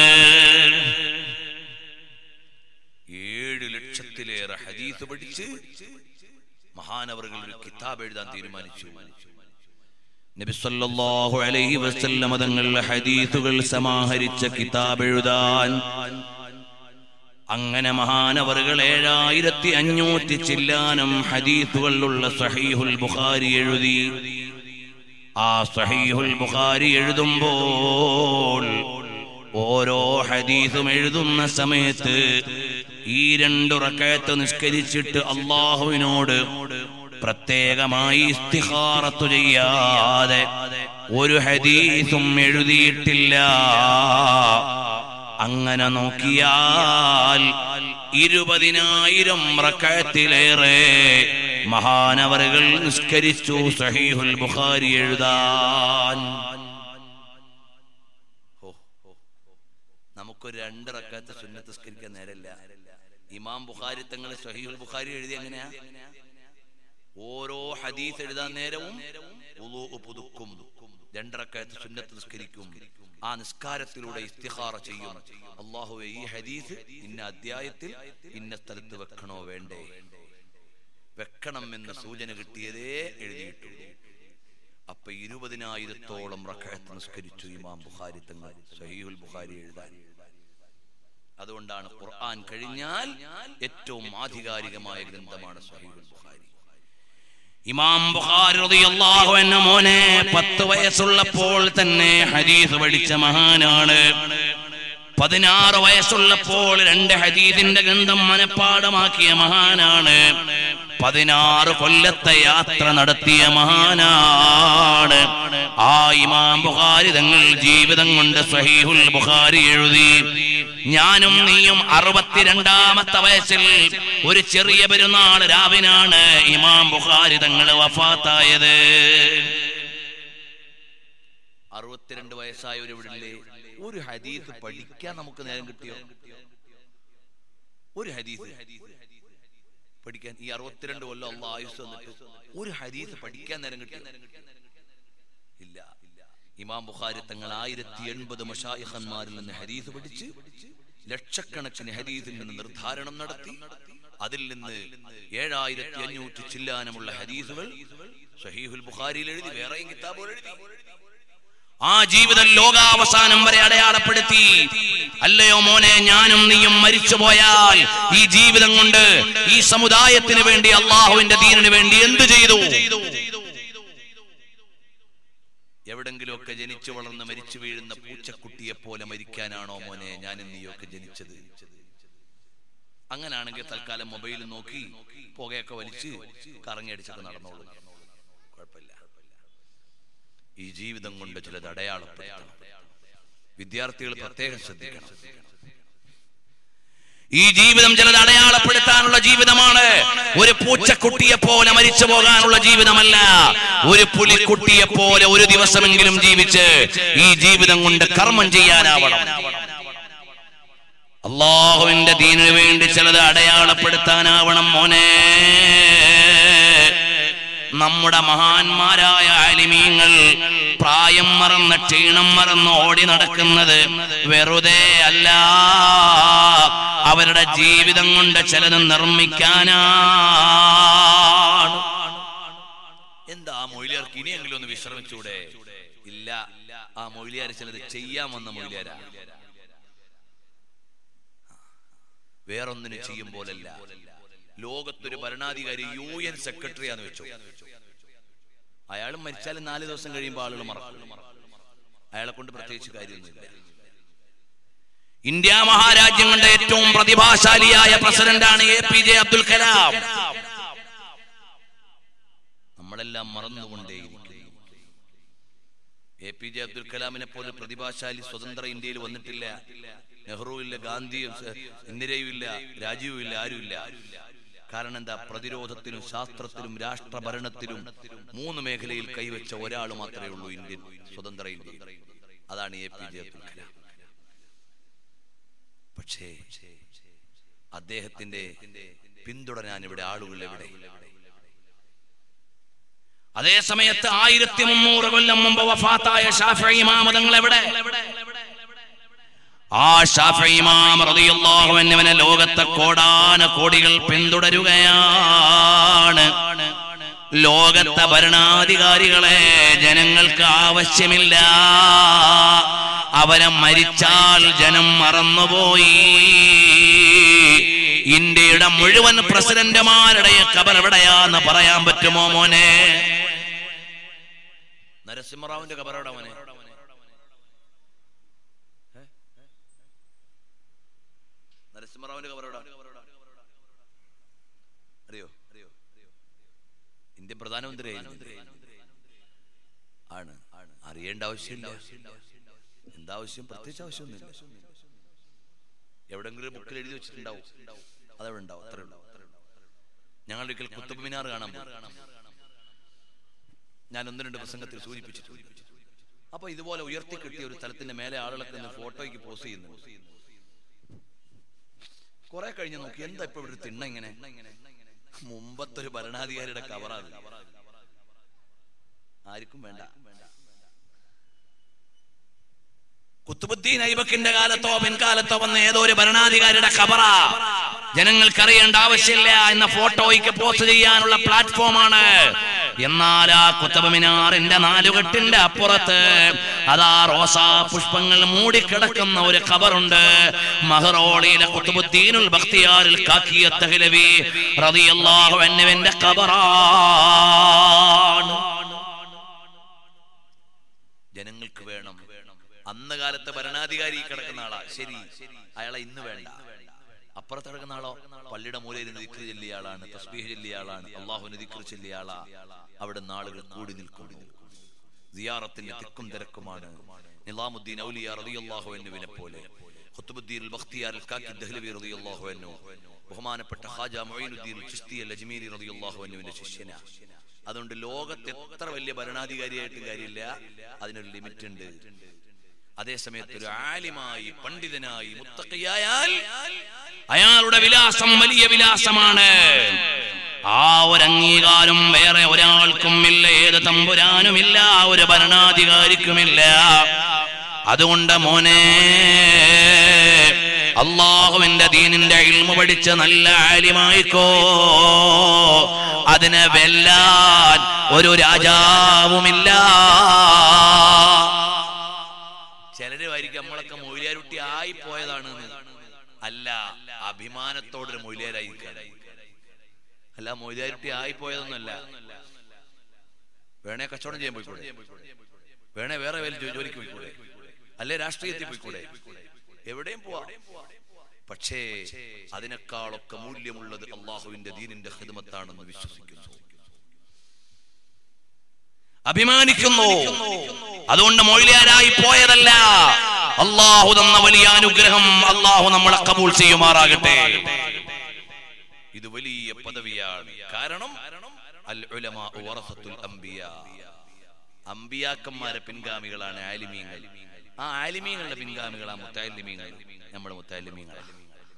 ഏഴ് ലക്ഷത്തിലേറെ ഹദീസ് പഠിച്ച് മഹാനവറുകൾ ഒരു കിതാബ് എഴുതാൻ തീരുമാനിച്ചു നബി സല്ലല്ലാഹു അലൈഹി വസല്ലം തങ്ങൾ ഹദീസുകൾ സമാഹരിച്ച കിതാബ് എഴുതാൻ അങ്ങനെ മഹാനവറുകൾ ഏഴായിരത്തി അഞ്ഞൂറ്റി ചില്ലാനം ഹദീസുകളുള്ള സഹീഹുൽ ബുഖാരി എഴുതി ആ സഹീഹുൽ ബുഖാരി എഴുതുമ്പോൾ ഓരോ ഹദീസും എഴുതുന്ന സമയത്ത് ഈ രണ്ടു റക്കയത്ത് നിഷ്കരിച്ചിട്ട് അള്ളാഹുവിനോട് പ്രത്യേകമായി ഇസ്തിഹാറത്തു ചെയ്യാതെ ഒരു ഹദീസും എഴുതിയിട്ടില്ല അങ്ങനെ നോക്കിയാൽ ഇരുപതിനായിരം റക്കയത്തിലേറെ മഹാനവറുകൾ നിസ്കരിച്ചു സഹീഹുൽ ബുഖാരി എഴുതാൻ ഹോ, ഹോ, ഹോ. നമുക്കൊരു രണ്ട് റക്കാത്ത സുന്നത്ത് സ്കരിക്കാൻ നേരല്ല ഇമാം ബുഖാരി തങ്ങൾ സഹീഹുൽ ബുഖാരി എഴുതി എങ്ങനെയാ ഓരോ ഹദീസ് എഴുതാൻ നേരവും ഉളൂ പുതുക്കും രണ്ടറക്കായത്ത് സുന്നത്ത് നിസ്കരിക്കും ആ നിസ്കാരത്തിലൂടെ ഇസ്തിഹാറ ചെയ്യും അള്ളാഹുവെ ഈ ഹദീസ് ഇന്ന അധ്യായത്തിൽ ഇന്ന സ്ഥലത്ത് വെക്കണോ വേണ്ടേ വെക്കണം എന്ന സൂചന കിട്ടിയതേ എഴുതിയിട്ടുള്ളൂ അപ്പൊ ഇരുപതിനായിരത്തോളം റക്കായത്ത് നിസ്കരിച്ചു ഇമാം ബുഖാരി തങ്ങൾ സഹീഹുൽ ബുഖാരി എഴുതാൻ അതുകൊണ്ടാണ് ഖുർആൻ കഴിഞ്ഞാൽ ഏറ്റവും ആധികാരികമായ ഗ്രന്ഥമാണ് സഹീഹുൽ ബുഖാരി ഇമാം ബുഖാരി റളിയല്ലാഹു അൻഹു മോനെ പത്ത് വയസ്സുള്ളപ്പോൾ തന്നെ ഹദീസ് പഠിച്ച മഹാനാണ് പതിനാറ് വയസ്സുള്ളപ്പോൾ രണ്ട് ഹദീദിന്റെ ഗ്രന്ഥം മനഃപ്പാടമാക്കിയ മഹാനാണ് പതിനാറ് കൊല്ലത്തെ യാത്ര നടത്തിയ മഹാനാണ് ആ ഇമാം ബുഖാരി തങ്ങൾ ജീവിതം കൊണ്ട് സഹീഹുൽ ബുഖാരി എഴുതി ഞാനും നീയും അറുപത്തിരണ്ടാമത്തെ വയസ്സിൽ ഒരു ചെറിയ പെരുന്നാൾ രാവിനാണ് ഇമാം ബുഖാരി തങ്ങൾ വഫാത്തായത് അറുപത്തിരണ്ട് വയസ്സായവർ ഇവിടെ ഇല്ലേ ഒരു ഹദീസ് പഠിക്കാൻ നമുക്ക് നേരം കിട്ടിയോ ഒരു ഹദീസ് പഠിക്കാൻ ഈ അറുപത്തിരണ്ട് കൊല്ലം അള്ള ആയുസ് വന്നിട്ട് ഒരു ഹദീസ് പഠിക്കാൻ നേരം കിട്ടിയോ ഇല്ല ഇമാം ബുഖാരി തങ്ങൾ ആയിരത്തി എൺപത് മഷായിഖന്മാരിൽ നിന്ന് ഹദീസ് പഠിച്ച് ലക്ഷക്കണക്കിന് ഹദീസിൽ നിന്ന് നിർദ്ധാരണം നടത്തി അതിൽ നിന്ന് ഏഴായിരത്തി അഞ്ഞൂറ്റി ചില്ലാനമുള്ള ഹദീസുകൾ സഹീഹുൽ ബുഖാരിയിൽ എഴുതി വേറെയും കിതാബുകൾ എഴുതി ആ ജീവിതം ലോകാവസാനം വരെ അടയാളപ്പെടുത്തി അല്ലയോ മോനെ ഞാനും നീയും മരിച്ചുപോയാൽ ഈ ജീവിതം കൊണ്ട് ഈ സമുദായത്തിന് വേണ്ടി അള്ളാഹുവിന്റെ ദീനിന് വേണ്ടി എന്ത് ചെയ്തു എവിടെങ്കിലുമൊക്കെ ജനിച്ചു വളർന്ന് മരിച്ചു വീഴുന്ന പൂച്ചക്കുട്ടിയെ പോലെ മരിക്കാനാണോ മോനെ ഞാനും നീയൊക്കെ ജനിച്ചത് അങ്ങനാണെങ്കിൽ തൽക്കാലം മൊബൈൽ നോക്കി പുകയൊക്കെ വലിച്ച് കറങ്ങിയടിച്ചൊക്കെ നടന്നോളൂ കുഴപ്പമില്ല ഈ ജീവിതം കൊണ്ട് ചിലത് അടയാളപ്പെടുത്തണം വിദ്യാർത്ഥികൾ പ്രത്യേകം ശ്രദ്ധിക്കണം ഈ ജീവിതം ചിലത് അടയാളപ്പെടുത്താനുള്ള ജീവിതമാണ് ഒരു പൂച്ചക്കുട്ടിയെ പോലെ മരിച്ചു പോകാനുള്ള ജീവിതമല്ല ഒരു പുലിക്കുട്ടിയെ പോലെ ഒരു ദിവസമെങ്കിലും ജീവിച്ച് ഈ ജീവിതം കൊണ്ട് കർമ്മം ചെയ്യാനാവണം അള്ളാഹുവിന്റെ ദീനിനു വേണ്ടി ചിലത് അടയാളപ്പെടുത്താനാവണം മോനെ നമ്മുടെ മഹാന്മാരായ അലിമീങ്ങൾ പ്രായം മറന്ന് ക്ഷീണം മറന്ന് ഓടി നടക്കുന്നത് വെറുതെ അല്ല അവരുടെ ജീവിതം കൊണ്ട് ചിലത് നിർമ്മിക്കാനാണ് വിശ്രമിച്ചൂടെ ഇല്ല ആ മൊയിലിയാർ ചിലത് ചെയ്യാൻ വന്ന മൊയിലിയാരാ വേറൊന്നിനും ചെയ്യും പോലല്ല ലോകത്തൊരു ഭരണാധികാരി യു എൻ സെക്രട്ടറിയാന്ന് വെച്ചു അയാൾ മരിച്ചാലും നാല് ദിവസം കഴിയുമ്പോൾ ആളുകൾ മറക്കും അയാളെ കൊണ്ട് പ്രത്യേകിച്ച് കാര്യമൊന്നുമില്ല ഇന്ത്യ മഹാരാജ്യങ്ങളുടെ ഏറ്റവും പ്രതിഭാശാലിയായ പ്രസിഡന്റാണ് A P J Abdul Kalam നമ്മളെല്ലാം മറന്നുകൊണ്ടേയിരിക്കുന്നു എ പി ജെ അബ്ദുൽ കലാമിനെ പോലെ പ്രതിഭാശാലി സ്വതന്ത്ര ഇന്ത്യയിൽ വന്നിട്ടില്ല നെഹ്റു ഇല്ല ഗാന്ധിയും സ- ഇന്ദിരയും ഇല്ല രാജീവും ഇല്ല ആരുമില്ല കാരണം എന്താ പ്രതിരോധത്തിലും ശാസ്ത്രത്തിലും രാഷ്ട്രഭരണത്തിലും മൂന്ന് മേഖലയിൽ കൈവച്ച ഒരാൾ മാത്രമേ ഉള്ളൂ ഇന്ത്യൻ സ്വതന്ത്ര ഇന്ത്യ അതാണ് A P J Abdul Kalam പക്ഷേ അദ്ദേഹത്തിന്റെ പിന്തുടരാൻ ഇവിടെ ആളുകൾ എവിടെ അതേ സമയത്ത് ആയിരത്തി മുന്നൂറ് കൊല്ലം മുമ്പ് വഫാത്തായ ഷാഫി ഇമാമതങ്ങൾ എവിടെ ആ ഷാഫി ഇമാം റളിയല്ലാഹു അൻഹുവിനെ ലോകത്തെ കോടാന കോടികൾ പിന്തുടരുകയാണ് ലോകത്തെ ഭരണാധികാരികളെ ജനങ്ങൾക്ക് ആവശ്യമില്ല അവരെ മരിച്ചാൽ ജനം മറന്നുപോയി ഇന്ത്യയുടെ മുഴുവൻ പ്രസിഡന്റുമാരുടെ കബർ എവിടെയാന്ന് പറയാൻ പറ്റുമോ മോനെ നരസിംഹറാവുന്റെ കബറവിടെ മോനെ ഏ? നരസിംഹറാവുന്റെ കബറവിടെ അറിയോ അറിയോ ഇന്ത്യൻ പ്രധാനമന്ത്രി ആണ് അറിയേണ്ട ആവശ്യമില്ല എന്താ ആവശ്യം പ്രത്യേകിച്ച് ആവശ്യമൊന്നുമില്ല എവിടെങ്കിലും ബുക്കിൽ എഴുതി വെച്ചിട്ടുണ്ടാവും അതവിടെ ഉണ്ടാവും അത്ര ഉണ്ടാവും ഞങ്ങൾ ഒരിക്കൽ കുത്തുബ് മിനാർ കാണാൻ പോയി ഞാൻ ഒന്ന് രണ്ട് പ്രസംഗത്തിൽ സൂചിപ്പിച്ചിട്ടുണ്ട് അപ്പൊ ഇതുപോലെ ഉയർത്തി കിട്ടിയ ഒരു സ്ഥലത്തിന്റെ മേലെ ആളുകളൊക്കെ നിന്ന് ഫോട്ടോയ്ക്ക് പോസ് ചെയ്യുന്നു കുറെ കഴിഞ്ഞ് നോക്കി എന്താ ഇപ്പൊ ഇവിടെ ഒരു തിണ്ണ ഇങ്ങനെ മുമ്പത്തൊരു ഭരണാധികാരിയുടെ കവറാണ് ആർക്കും വേണ്ട കുത്തുബുദ്ദീൻ ഐബക്കിന്റെ കാലത്തോ പിൻകാലത്തോ വന്ന ഏതോ ഒരു ഭരണാധികാരിയുടെ ഖബറ ജനങ്ങൾക്ക് അറിയേണ്ട ആവശ്യമില്ല എന്ന ഫോട്ടോയ്ക്ക് പോസ്റ്റ് ചെയ്യാനുള്ള പ്ലാറ്റ്ഫോമാണ് എന്നാൽ ആ കുത്തബ് മിനാറിന്റെ നാലുകെട്ടിന്റെ അപ്പുറത്ത് അതാ റോസാ പുഷ്പങ്ങൾ മൂടിക്കിടക്കുന്ന ഒരു ഖബറുണ്ട് മഹറോളിയിലെ കുത്തുബുദ്ദീനുൽ ബഖ്തിയാരിൽ കാക്കിയ തഹ്ലവി റളിയല്ലാഹു അൻഹുവിന്റെ ഖബറാണ് ജനങ്ങൾക്ക് വേണം അന്ന് കാലത്തെ ഭരണാധികാരി ഈ കിടക്കുന്ന ആളാ ശരി അയാളെ ഇന്ന് വേണ്ട അപ്പുറത്ത് കിടക്കുന്ന ആളോ പള്ളിയുടെ മൂലയിൽ ദിക്ർ ചെല്ലിയ ആളാണ് തസ്ബീഹ് ചെല്ലിയ ആളാണ് അള്ളാഹുവിന് ദിക്ർ ചെല്ലിയ ആളാ അവിടെ ആളുകൾ കൂടി നിൽക്കുന്നു സിയാറത്തിന്റെ തിക്കും തിരക്കുമാണ് നിലാമുദ്ദീൻ ഔലിയ റളിയല്ലാഹു അൻഹുവിനെ പോലെ ഖുത്ബുദ്ദീൻ അൽ ബഖ്തിയാർ അൽ കാക്കി ദഹ്ലവി റളിയല്ലാഹു അൻഹു ബഹുമാനപ്പെട്ട ഖാജ മുഈനുദ്ദീൻ ചിസ്തി അൽ അജ്മീരി റളിയല്ലാഹു അൻഹുവിന്റെ ശിഷ്യനാ അതുകൊണ്ട് ലോകത്ത് എത്ര വലിയ ഭരണാധികാരിയായിട്ട് കാര്യമില്ല അതിനൊരു ലിമിറ്റ് ഉണ്ട് അതേസമയത്ത് ഒരു ആലിമായി പണ്ഡിതനായി മുത്തക്കയായാൽ അയാളുടെ വിലാസം വലിയ വിലാസമാണ് ആ ഒരു അംഗീകാരം വേറെ ഒരാൾക്കും ഇല്ല ഏത് തമ്പുരാനുമില്ല ഒരു ഭരണാധികാരിക്കുമില്ല അതുകൊണ്ട് മോനെ അള്ളാഹുവിന്റെ ദീനിന്റെ ഇൽമ പഠിച്ച് നല്ല ആലിമായിക്കോ അതിനെ വെല്ലാൻ ഒരു രാജാവുമില്ല ചിലര് ആയിരിക്കും നമ്മളൊക്കെ മൊയിലാരുട്ടി ആയി പോയതാണ് അല്ല അഭിമാനത്തോടൊരു മൊയിലാരായിരിക്കാൻ അല്ല മൊയിലാരുട്ടി ആയി പോയതൊന്നുമല്ല വേണേ കച്ചവടം ചെയ്യാൻ പോയിക്കൂടെ വേണേ വേറെ വേല ജോ- ജോലിക്ക് പോയിക്കൂടെ അല്ലെ രാഷ്ട്രീയത്തിൽ പോയിക്കൂടെ എവിടെയും പോവാ പക്ഷേ അതിനേക്കാളൊക്കെ മൂല്യമുള്ളത് അള്ളാഹുവിന്റെ ദീനിന്റെ ഹിദമത്താണെന്ന് വിശ്വസിക്കുന്നു അഭിമാനിക്കുന്നു അതുകൊണ്ട് മൊയിലാരായി പോയതല്ല അള്ളാഹു തന്ന വലിയ അനുഗ്രഹം അള്ളാഹു നമ്മളെ കബൂൾ ചെയ്യുമാറാകട്ടെ ഇത് വലിയ പദവിയാണ് കാരണം അൽ ഉലമാ വറസത്തുൽ അംബിയ അമ്പിയാക്കന്മാരെ പിൻഗാമികളാണ് ആലിമീങ്ങൾ ആ ആലിമീങ്ങളുടെ പിൻഗാമികളാണ് മുത്താലിമീങ്ങൾ നമ്മൾ മുത്താലിമീങ്ങളാണ്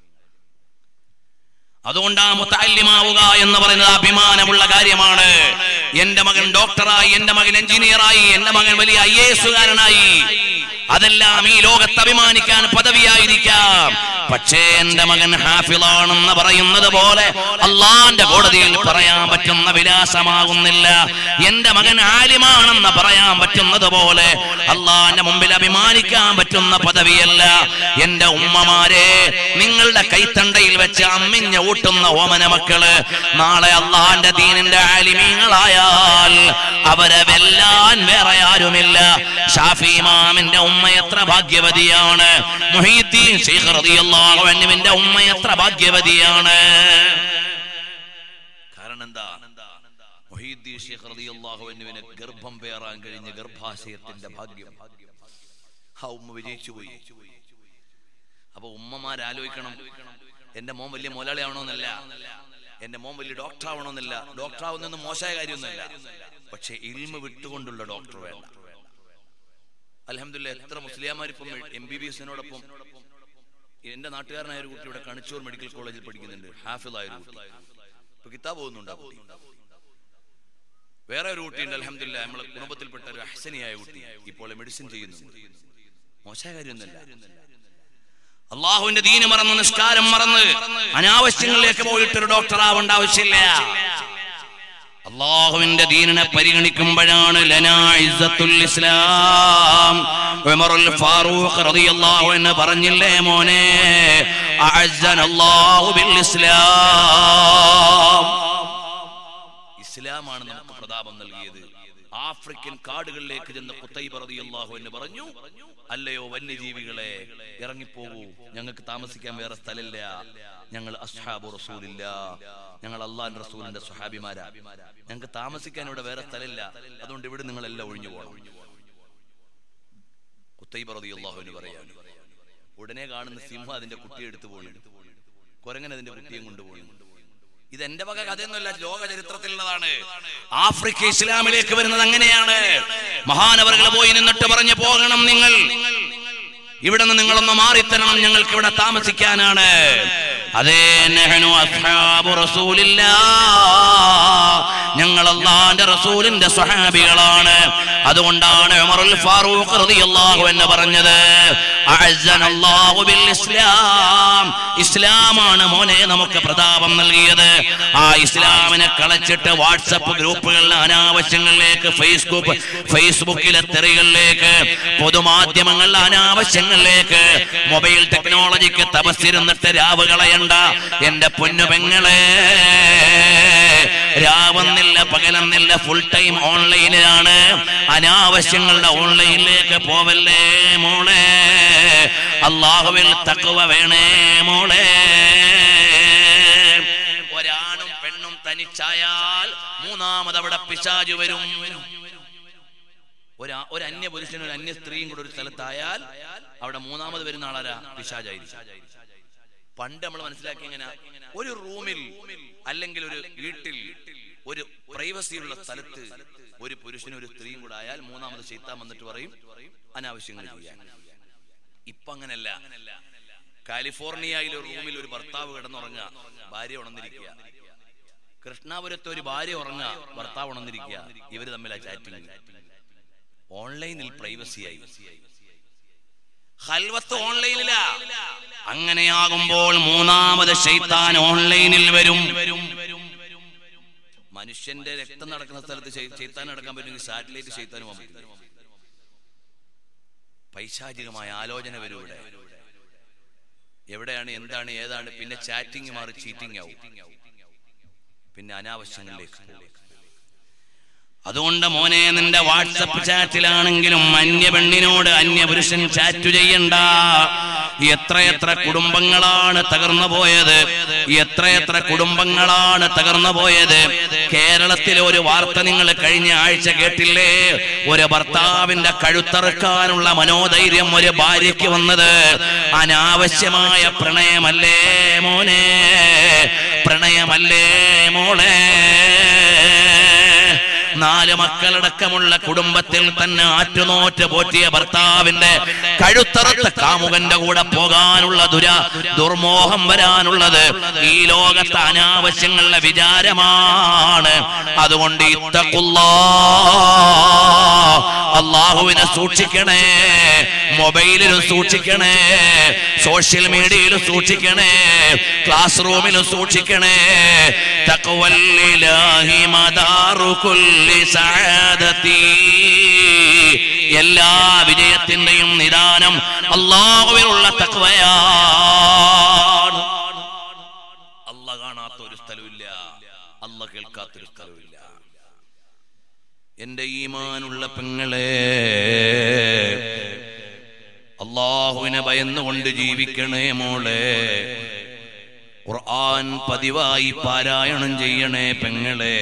അതുകൊണ്ട് ആ മുത്തല്ലിമാവുക എന്ന് പറയുന്നത് അഭിമാനമുള്ള കാര്യമാണ് എന്റെ മകൻ ഡോക്ടറായി എന്റെ മകൻ എഞ്ചിനീയറായി എന്റെ മകൻ വലിയ ഐ എസുകാരനായി അതെല്ലാം ഈ ലോകത്ത് അഭിമാനിക്കാൻ പദവിയായിരിക്കാം പക്ഷേ എന്റെ മകൻ ഹാഫിളാണെന്ന് പറയുന്നത് പോലെ അള്ളാന്റെ കോടതിയിൽ പറയാൻ പറ്റുന്ന വിലാസമാകുന്നില്ല എന്റെ മകൻ ആലിമാണെന്ന് പറയാൻ പറ്റുന്നത് പോലെ അള്ളാന്റെ മുമ്പിൽ അഭിമാനിക്കാൻ പറ്റുന്ന പദവിയല്ല എന്റെ ഉമ്മമാരെ നിങ്ങളുടെ കൈത്തണ്ടയിൽ വെച്ച് അമ്മിഞ്ഞ ഊട്ടുന്ന ഓമന മക്കള് നാളെ അള്ളാന്റെ ദീനിന്റെ ആലിമീങ്ങളായാൽ അവരെ വെല്ലാൻ വേറെ ആരുമില്ല ഷാഫി ഇമാമിന്റെ ഉമ്മ എത്ര ഭാഗ്യവതിയാണ് മുഹീദ്ദീൻ ശൈഖ് റളിയല്ലാഹു അൻഹുവിന്റെ ഉമ്മ എത്ര ഭാഗ്യവതിയാണ് കാരണം എന്താ മുഹീദ്ദീൻ ശൈഖ് റളിയല്ലാഹു അൻഹുവിന് ഗർഭം പേറാൻ കഴിഞ്ഞ ഗർഭാശയത്തിന്റെ ഭാഗ്യം ആ ഉമ്മ വിജയിച്ചു പോയി അപ്പൊ ഉമ്മമാരാലോചിക്കണം എന്റെ മോൻ വലിയ മുതലാളിയാവണമെന്നല്ല എന്റെ മോൻ വലിയ ഡോക്ടർ ആവണമെന്നില്ല ഡോക്ടർ ആവുന്നൊന്നും മോശമായ കാര്യമൊന്നുമല്ല പക്ഷെ ഇൽമ വിട്ടുകൊണ്ടുള്ള ഡോക്ടർ വേണ്ട അലഹമില്ല എത്ര മുസ്ലിയാമാർ ഇപ്പം എം ബി ബി എസിനോടൊപ്പം എന്റെ നാട്ടുകാരനായ ഒരു കുട്ടി ഇവിടെ കണിച്ചൂർ മെഡിക്കൽ കോളേജിൽ പഠിക്കുന്നുണ്ട് ഹാഫിളായ ഒരു കുട്ടി ഇപ്പൊ കിതാബ് പോകുന്നുണ്ട് ആ കുട്ടി വേറെ ഒരു കുട്ടിയുണ്ട് അലഹമില്ല നമ്മളെ കുടുംബത്തിൽപ്പെട്ട ഒരു അഹ്സനിയായ കുട്ടി ഇപ്പോൾ മെഡിസിൻ ചെയ്യുന്നു മോശമായ കാര്യമൊന്നുമല്ല അള്ളാഹുവിന്റെ ദീന് മറന്ന് നിസ്കാരം മറന്ന് അനാവശ്യങ്ങളിലേക്ക് പോയിട്ട് ഒരു ഡോക്ടർ ആവേണ്ട ആവശ്യമില്ല അള്ളാഹുവിന്റെ ദീനിനെ പരിഗണിക്കുമ്പോഴാണ് ലനാ ഇസ്സത്തുൽ ഇസ്ലാം ഉമറുൽ ഫാറൂഖ് റളിയല്ലാഹു അൻഹു പറഞ്ഞില്ലേ മോനെ അഅസ്സനല്ലാഹു ബിൽ ഇസ്ലാം ഇസ്ലാമാണ് നമുക്ക് പ്രതാപം നൽകിയത് ആഫ്രിക്കൻ കാടുകളിലേക്ക് ചെന്ന് കുത്തൈബ റളിയല്ലാഹു എന്ന് പറഞ്ഞു അല്ലയോ വന്യജീവികളെ ഇറങ്ങിപ്പോകൂ ഞങ്ങൾക്ക് താമസിക്കാൻ വേറെ സ്ഥലമില്ല ഞങ്ങൾ അസ്ഹാബു റസൂലില്ല ഞങ്ങൾ അള്ളാൻ റസൂലിന്റെ സുഹാബിമാരാ ഞങ്ങൾക്ക് താമസിക്കാൻ ഇവിടെ വേറെ സ്ഥലമില്ല അതുകൊണ്ട് ഇവിടെ നിങ്ങളെല്ലാം ഒഴിഞ്ഞു പോകണം കുത്തൈബ റളിയല്ലാഹു എന്ന് പറയാണ് ഉടനെ കാണുന്ന സിംഹം അതിന്റെ കുട്ടിയെ എടുത്തു പോയി കുരങ്ങൻ അതിന്റെ കുട്ടിയെ കൊണ്ടുപോയി ഇത് എന്റെ വക കഥയൊന്നുമല്ല ലോക ചരിത്രത്തിലുള്ളതാണ് ആഫ്രിക്ക ഇസ്ലാമിലേക്ക് വരുന്നത് അങ്ങനെയാണ് മഹാനവറുകൾ പോയി നിന്നിട്ട് പറഞ്ഞു പോകണം നിങ്ങൾ ഇവിടെ നിന്ന് നിങ്ങളൊന്ന് മാറിത്തരണം ഞങ്ങൾക്ക് ഇവിടെ താമസിക്കാനാണ് അതേ നെഹ്നു അസ്ഹാബു റസൂലില്ലാ ഞങ്ങൾ അള്ളാന്റെ റസൂലിന്റെ സ്വഹാബികളാണ് അതുകൊണ്ടാണ് ഉമറുൽ ഫാറൂഖ് റളിയല്ലാഹു എന്ന് പറഞ്ഞത് അഅസ്സനല്ലാഹു ബിൽ ഇസ്ലാം ഇസ്ലാമാണ് മോനെ നമുക്ക് പ്രതാപം നൽകിയത് ആ ഇസ്ലാമിനെ കളച്ചിട്ട് വാട്സപ്പ് ഗ്രൂപ്പുകളിലെ അനാവശ്യങ്ങളിലേക്ക് ഫേസ്ബുക്ക് ഫേസ്ബുക്കിലെ തെറികളിലേക്ക് പൊതുമാധ്യമങ്ങളിലെ അനാവശ്യങ്ങളിലേക്ക് മൊബൈൽ ടെക്നോളജിക്ക് തപസ്സിരുന്നിട്ട് രാവ് കളയണ്ട എന്റെ പൊന്നു പെങ്ങളെ രാവെന്നില്ല പകലെന്നില്ല ഫുൾ ടൈം ഓൺലൈനിലാണ് അനാവശ്യങ്ങളുടെ ഓൺലൈനിലേക്ക് പോവല്ലേ മോളെ അള്ളാഹുവിൽ തക്കുവ വേണേ മോളെ ഒരാണും പെണ്ണും തനിച്ചായാൽ മൂന്നാമത് അവിടെ പിശാജ് വരും ഒരു ഒരു അന്യ പുരുഷനും ഒരു അന്യ സ്ത്രീയും കൂടെ ഒരു സ്ഥലത്തായാൽ അവിടെ മൂന്നാമത് വരുന്ന ആളാരാ പിശാജായിരിക്കും പണ്ട് നമ്മൾ മനസ്സിലാക്കി എങ്ങനെ ഒരു റൂമിൽ അല്ലെങ്കിൽ ഒരു വീട്ടിൽ ഒരു പ്രൈവസിയുള്ള സ്ഥലത്ത് ഒരു പുരുഷനും ഒരു സ്ത്രീയും കൂടെ ആയാൽ മൂന്നാമത് ചെയ്ത്താൻ വന്നിട്ട് പറയും അനാവശ്യങ്ങൾ ചെയ്യാൻ ഇപ്പൊ അങ്ങനല്ല കാലിഫോർണിയയിലെ ഒരു റൂമിൽ ഒരു ഭർത്താവ് കിടന്നുറങ്ങുക ഭാര്യ ഉണർന്നിരിക്കുക കൃഷ്ണാപുരത്ത് ഒരു ഭാര്യ ഉറങ്ങുക ഭർത്താവ് ഉണർന്നിരിക്കുക ഇവര് തമ്മിലാ ചാറ്റിംഗ് ഓൺലൈനിൽ പ്രൈവസിയായി ഹൽവത്ത് ഓൺലൈനിലാ അങ്ങനെയാകുമ്പോൾ മൂന്നാമത് ശൈത്താൻ ഓൺലൈനിൽ വരും മനുഷ്യന്റെ രക്തം നടക്കുന്ന സ്ഥലത്ത് ചെയ്- ചെയ്ത്താൻ നടക്കാൻ പറ്റുമെങ്കിൽ സാറ്റലൈറ്റ് ചെയ്ത്താനും പോകാൻ പറ്റില്ല പൈശാചികമായ ആലോചന വരും ഇവിടെ എവിടെയാണ് എന്താണ് ഏതാണ് പിന്നെ ചാറ്റിംഗ് മാറി ചീറ്റിംഗ് ആവും പിന്നെ അനാവശ്യങ്ങളിലേക്ക് പോകും അതുകൊണ്ട് മോനെ നിന്റെ വാട്സപ്പ് ചാറ്റിലാണെങ്കിലും അന്യ പെണ്ണിനോട് അന്യ പുരുഷൻ ചാറ്റ് ചെയ്യണ്ട എത്രയെത്ര കുടുംബങ്ങളാണ് തകർന്നു പോയത് എത്രയെത്ര കുടുംബങ്ങളാണ് തകർന്നു പോയത് കേരളത്തിലെ ഒരു വാർത്ത നിങ്ങൾ കഴിഞ്ഞ ആഴ്ച കേട്ടില്ലേ ഒരു ഭർത്താവിന്റെ കഴുത്തറുക്കാനുള്ള മനോധൈര്യം ഒരു ഭാര്യയ്ക്ക് വന്നത് അനാവശ്യമായ പ്രണയമല്ലേ മോനെ പ്രണയമല്ലേ മോളെ നാല് മക്കളടക്കമുള്ള കുടുംബത്തിൽ തന്നെ ആറ്റുനോറ്റ് പോറ്റിയ ഭർത്താവിന്റെ കഴുത്തറത്ത കാമുകന്റെ കൂടെ പോകാനുള്ള ദുര ദുർമോഹം വരാനുള്ളത് ഈ ലോകത്തെ അനാവശ്യങ്ങളുടെ വിചാരമാണ് അതുകൊണ്ട് ഇത്തക്കുള്ള അള്ളാഹുവിനെ സൂക്ഷിക്കണേ മൊബൈലിലും സൂക്ഷിക്കണേ സോഷ്യൽ മീഡിയയിലും സൂക്ഷിക്കണേ ക്ലാസ് റൂമിലും സൂക്ഷിക്കണേ തഖ്വല്ലിലാഹി മദാറു കുല്ലി സഅദതി എല്ലാ വിജയത്തിന്റെയും നിദാനം അള്ളാഹുവിനുള്ള തക്വയാണ് അല്ല കാണാത്ത ഒരു സ്ഥലമില്ല അല്ല കേൾക്കാത്തൊരു സ്ഥലമില്ല എന്റെ ഈമാനുള്ള പെങ്ങളെ അള്ളാഹുവിനെ ഭയന്നുകൊണ്ട് ജീവിക്കണേ മോളെ ഖുർആൻ പതിവായി പാരായണം ചെയ്യണേ പെങ്ങളെ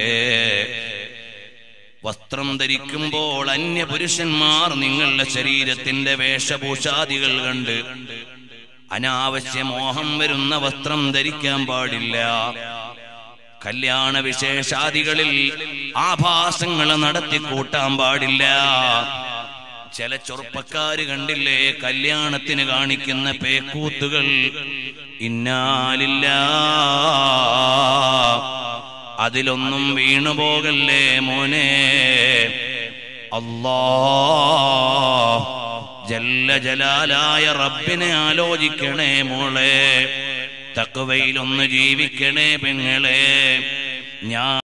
വസ്ത്രം ധരിക്കുമ്പോൾ അന്യപുരുഷന്മാർ നിങ്ങളുടെ ശരീരത്തിന്റെ വേഷഭൂഷാദികൾ കണ്ട് അനാവശ്യ മോഹം വരുന്ന വസ്ത്രം ധരിക്കാൻ പാടില്ല കല്യാണ വിശേഷാദികളിൽ ആഭാസങ്ങൾ നടത്തി കൂട്ടാൻ പാടില്ല ചില ചെറുപ്പക്കാര് കണ്ടില്ലേ കല്യാണത്തിന് കാണിക്കുന്ന പേക്കൂത്തുകൾ ഇന്നാലില്ല അതിലൊന്നും വീണുപോകല്ലേ മോനെ അല്ലാ ജല്ല ജലാലായ റബ്ബിനെ ആലോചിക്കണേ മോളെ തക്കവയിലൊന്ന് ജീവിക്കണേ പെങ്ങളെ ഞാൻ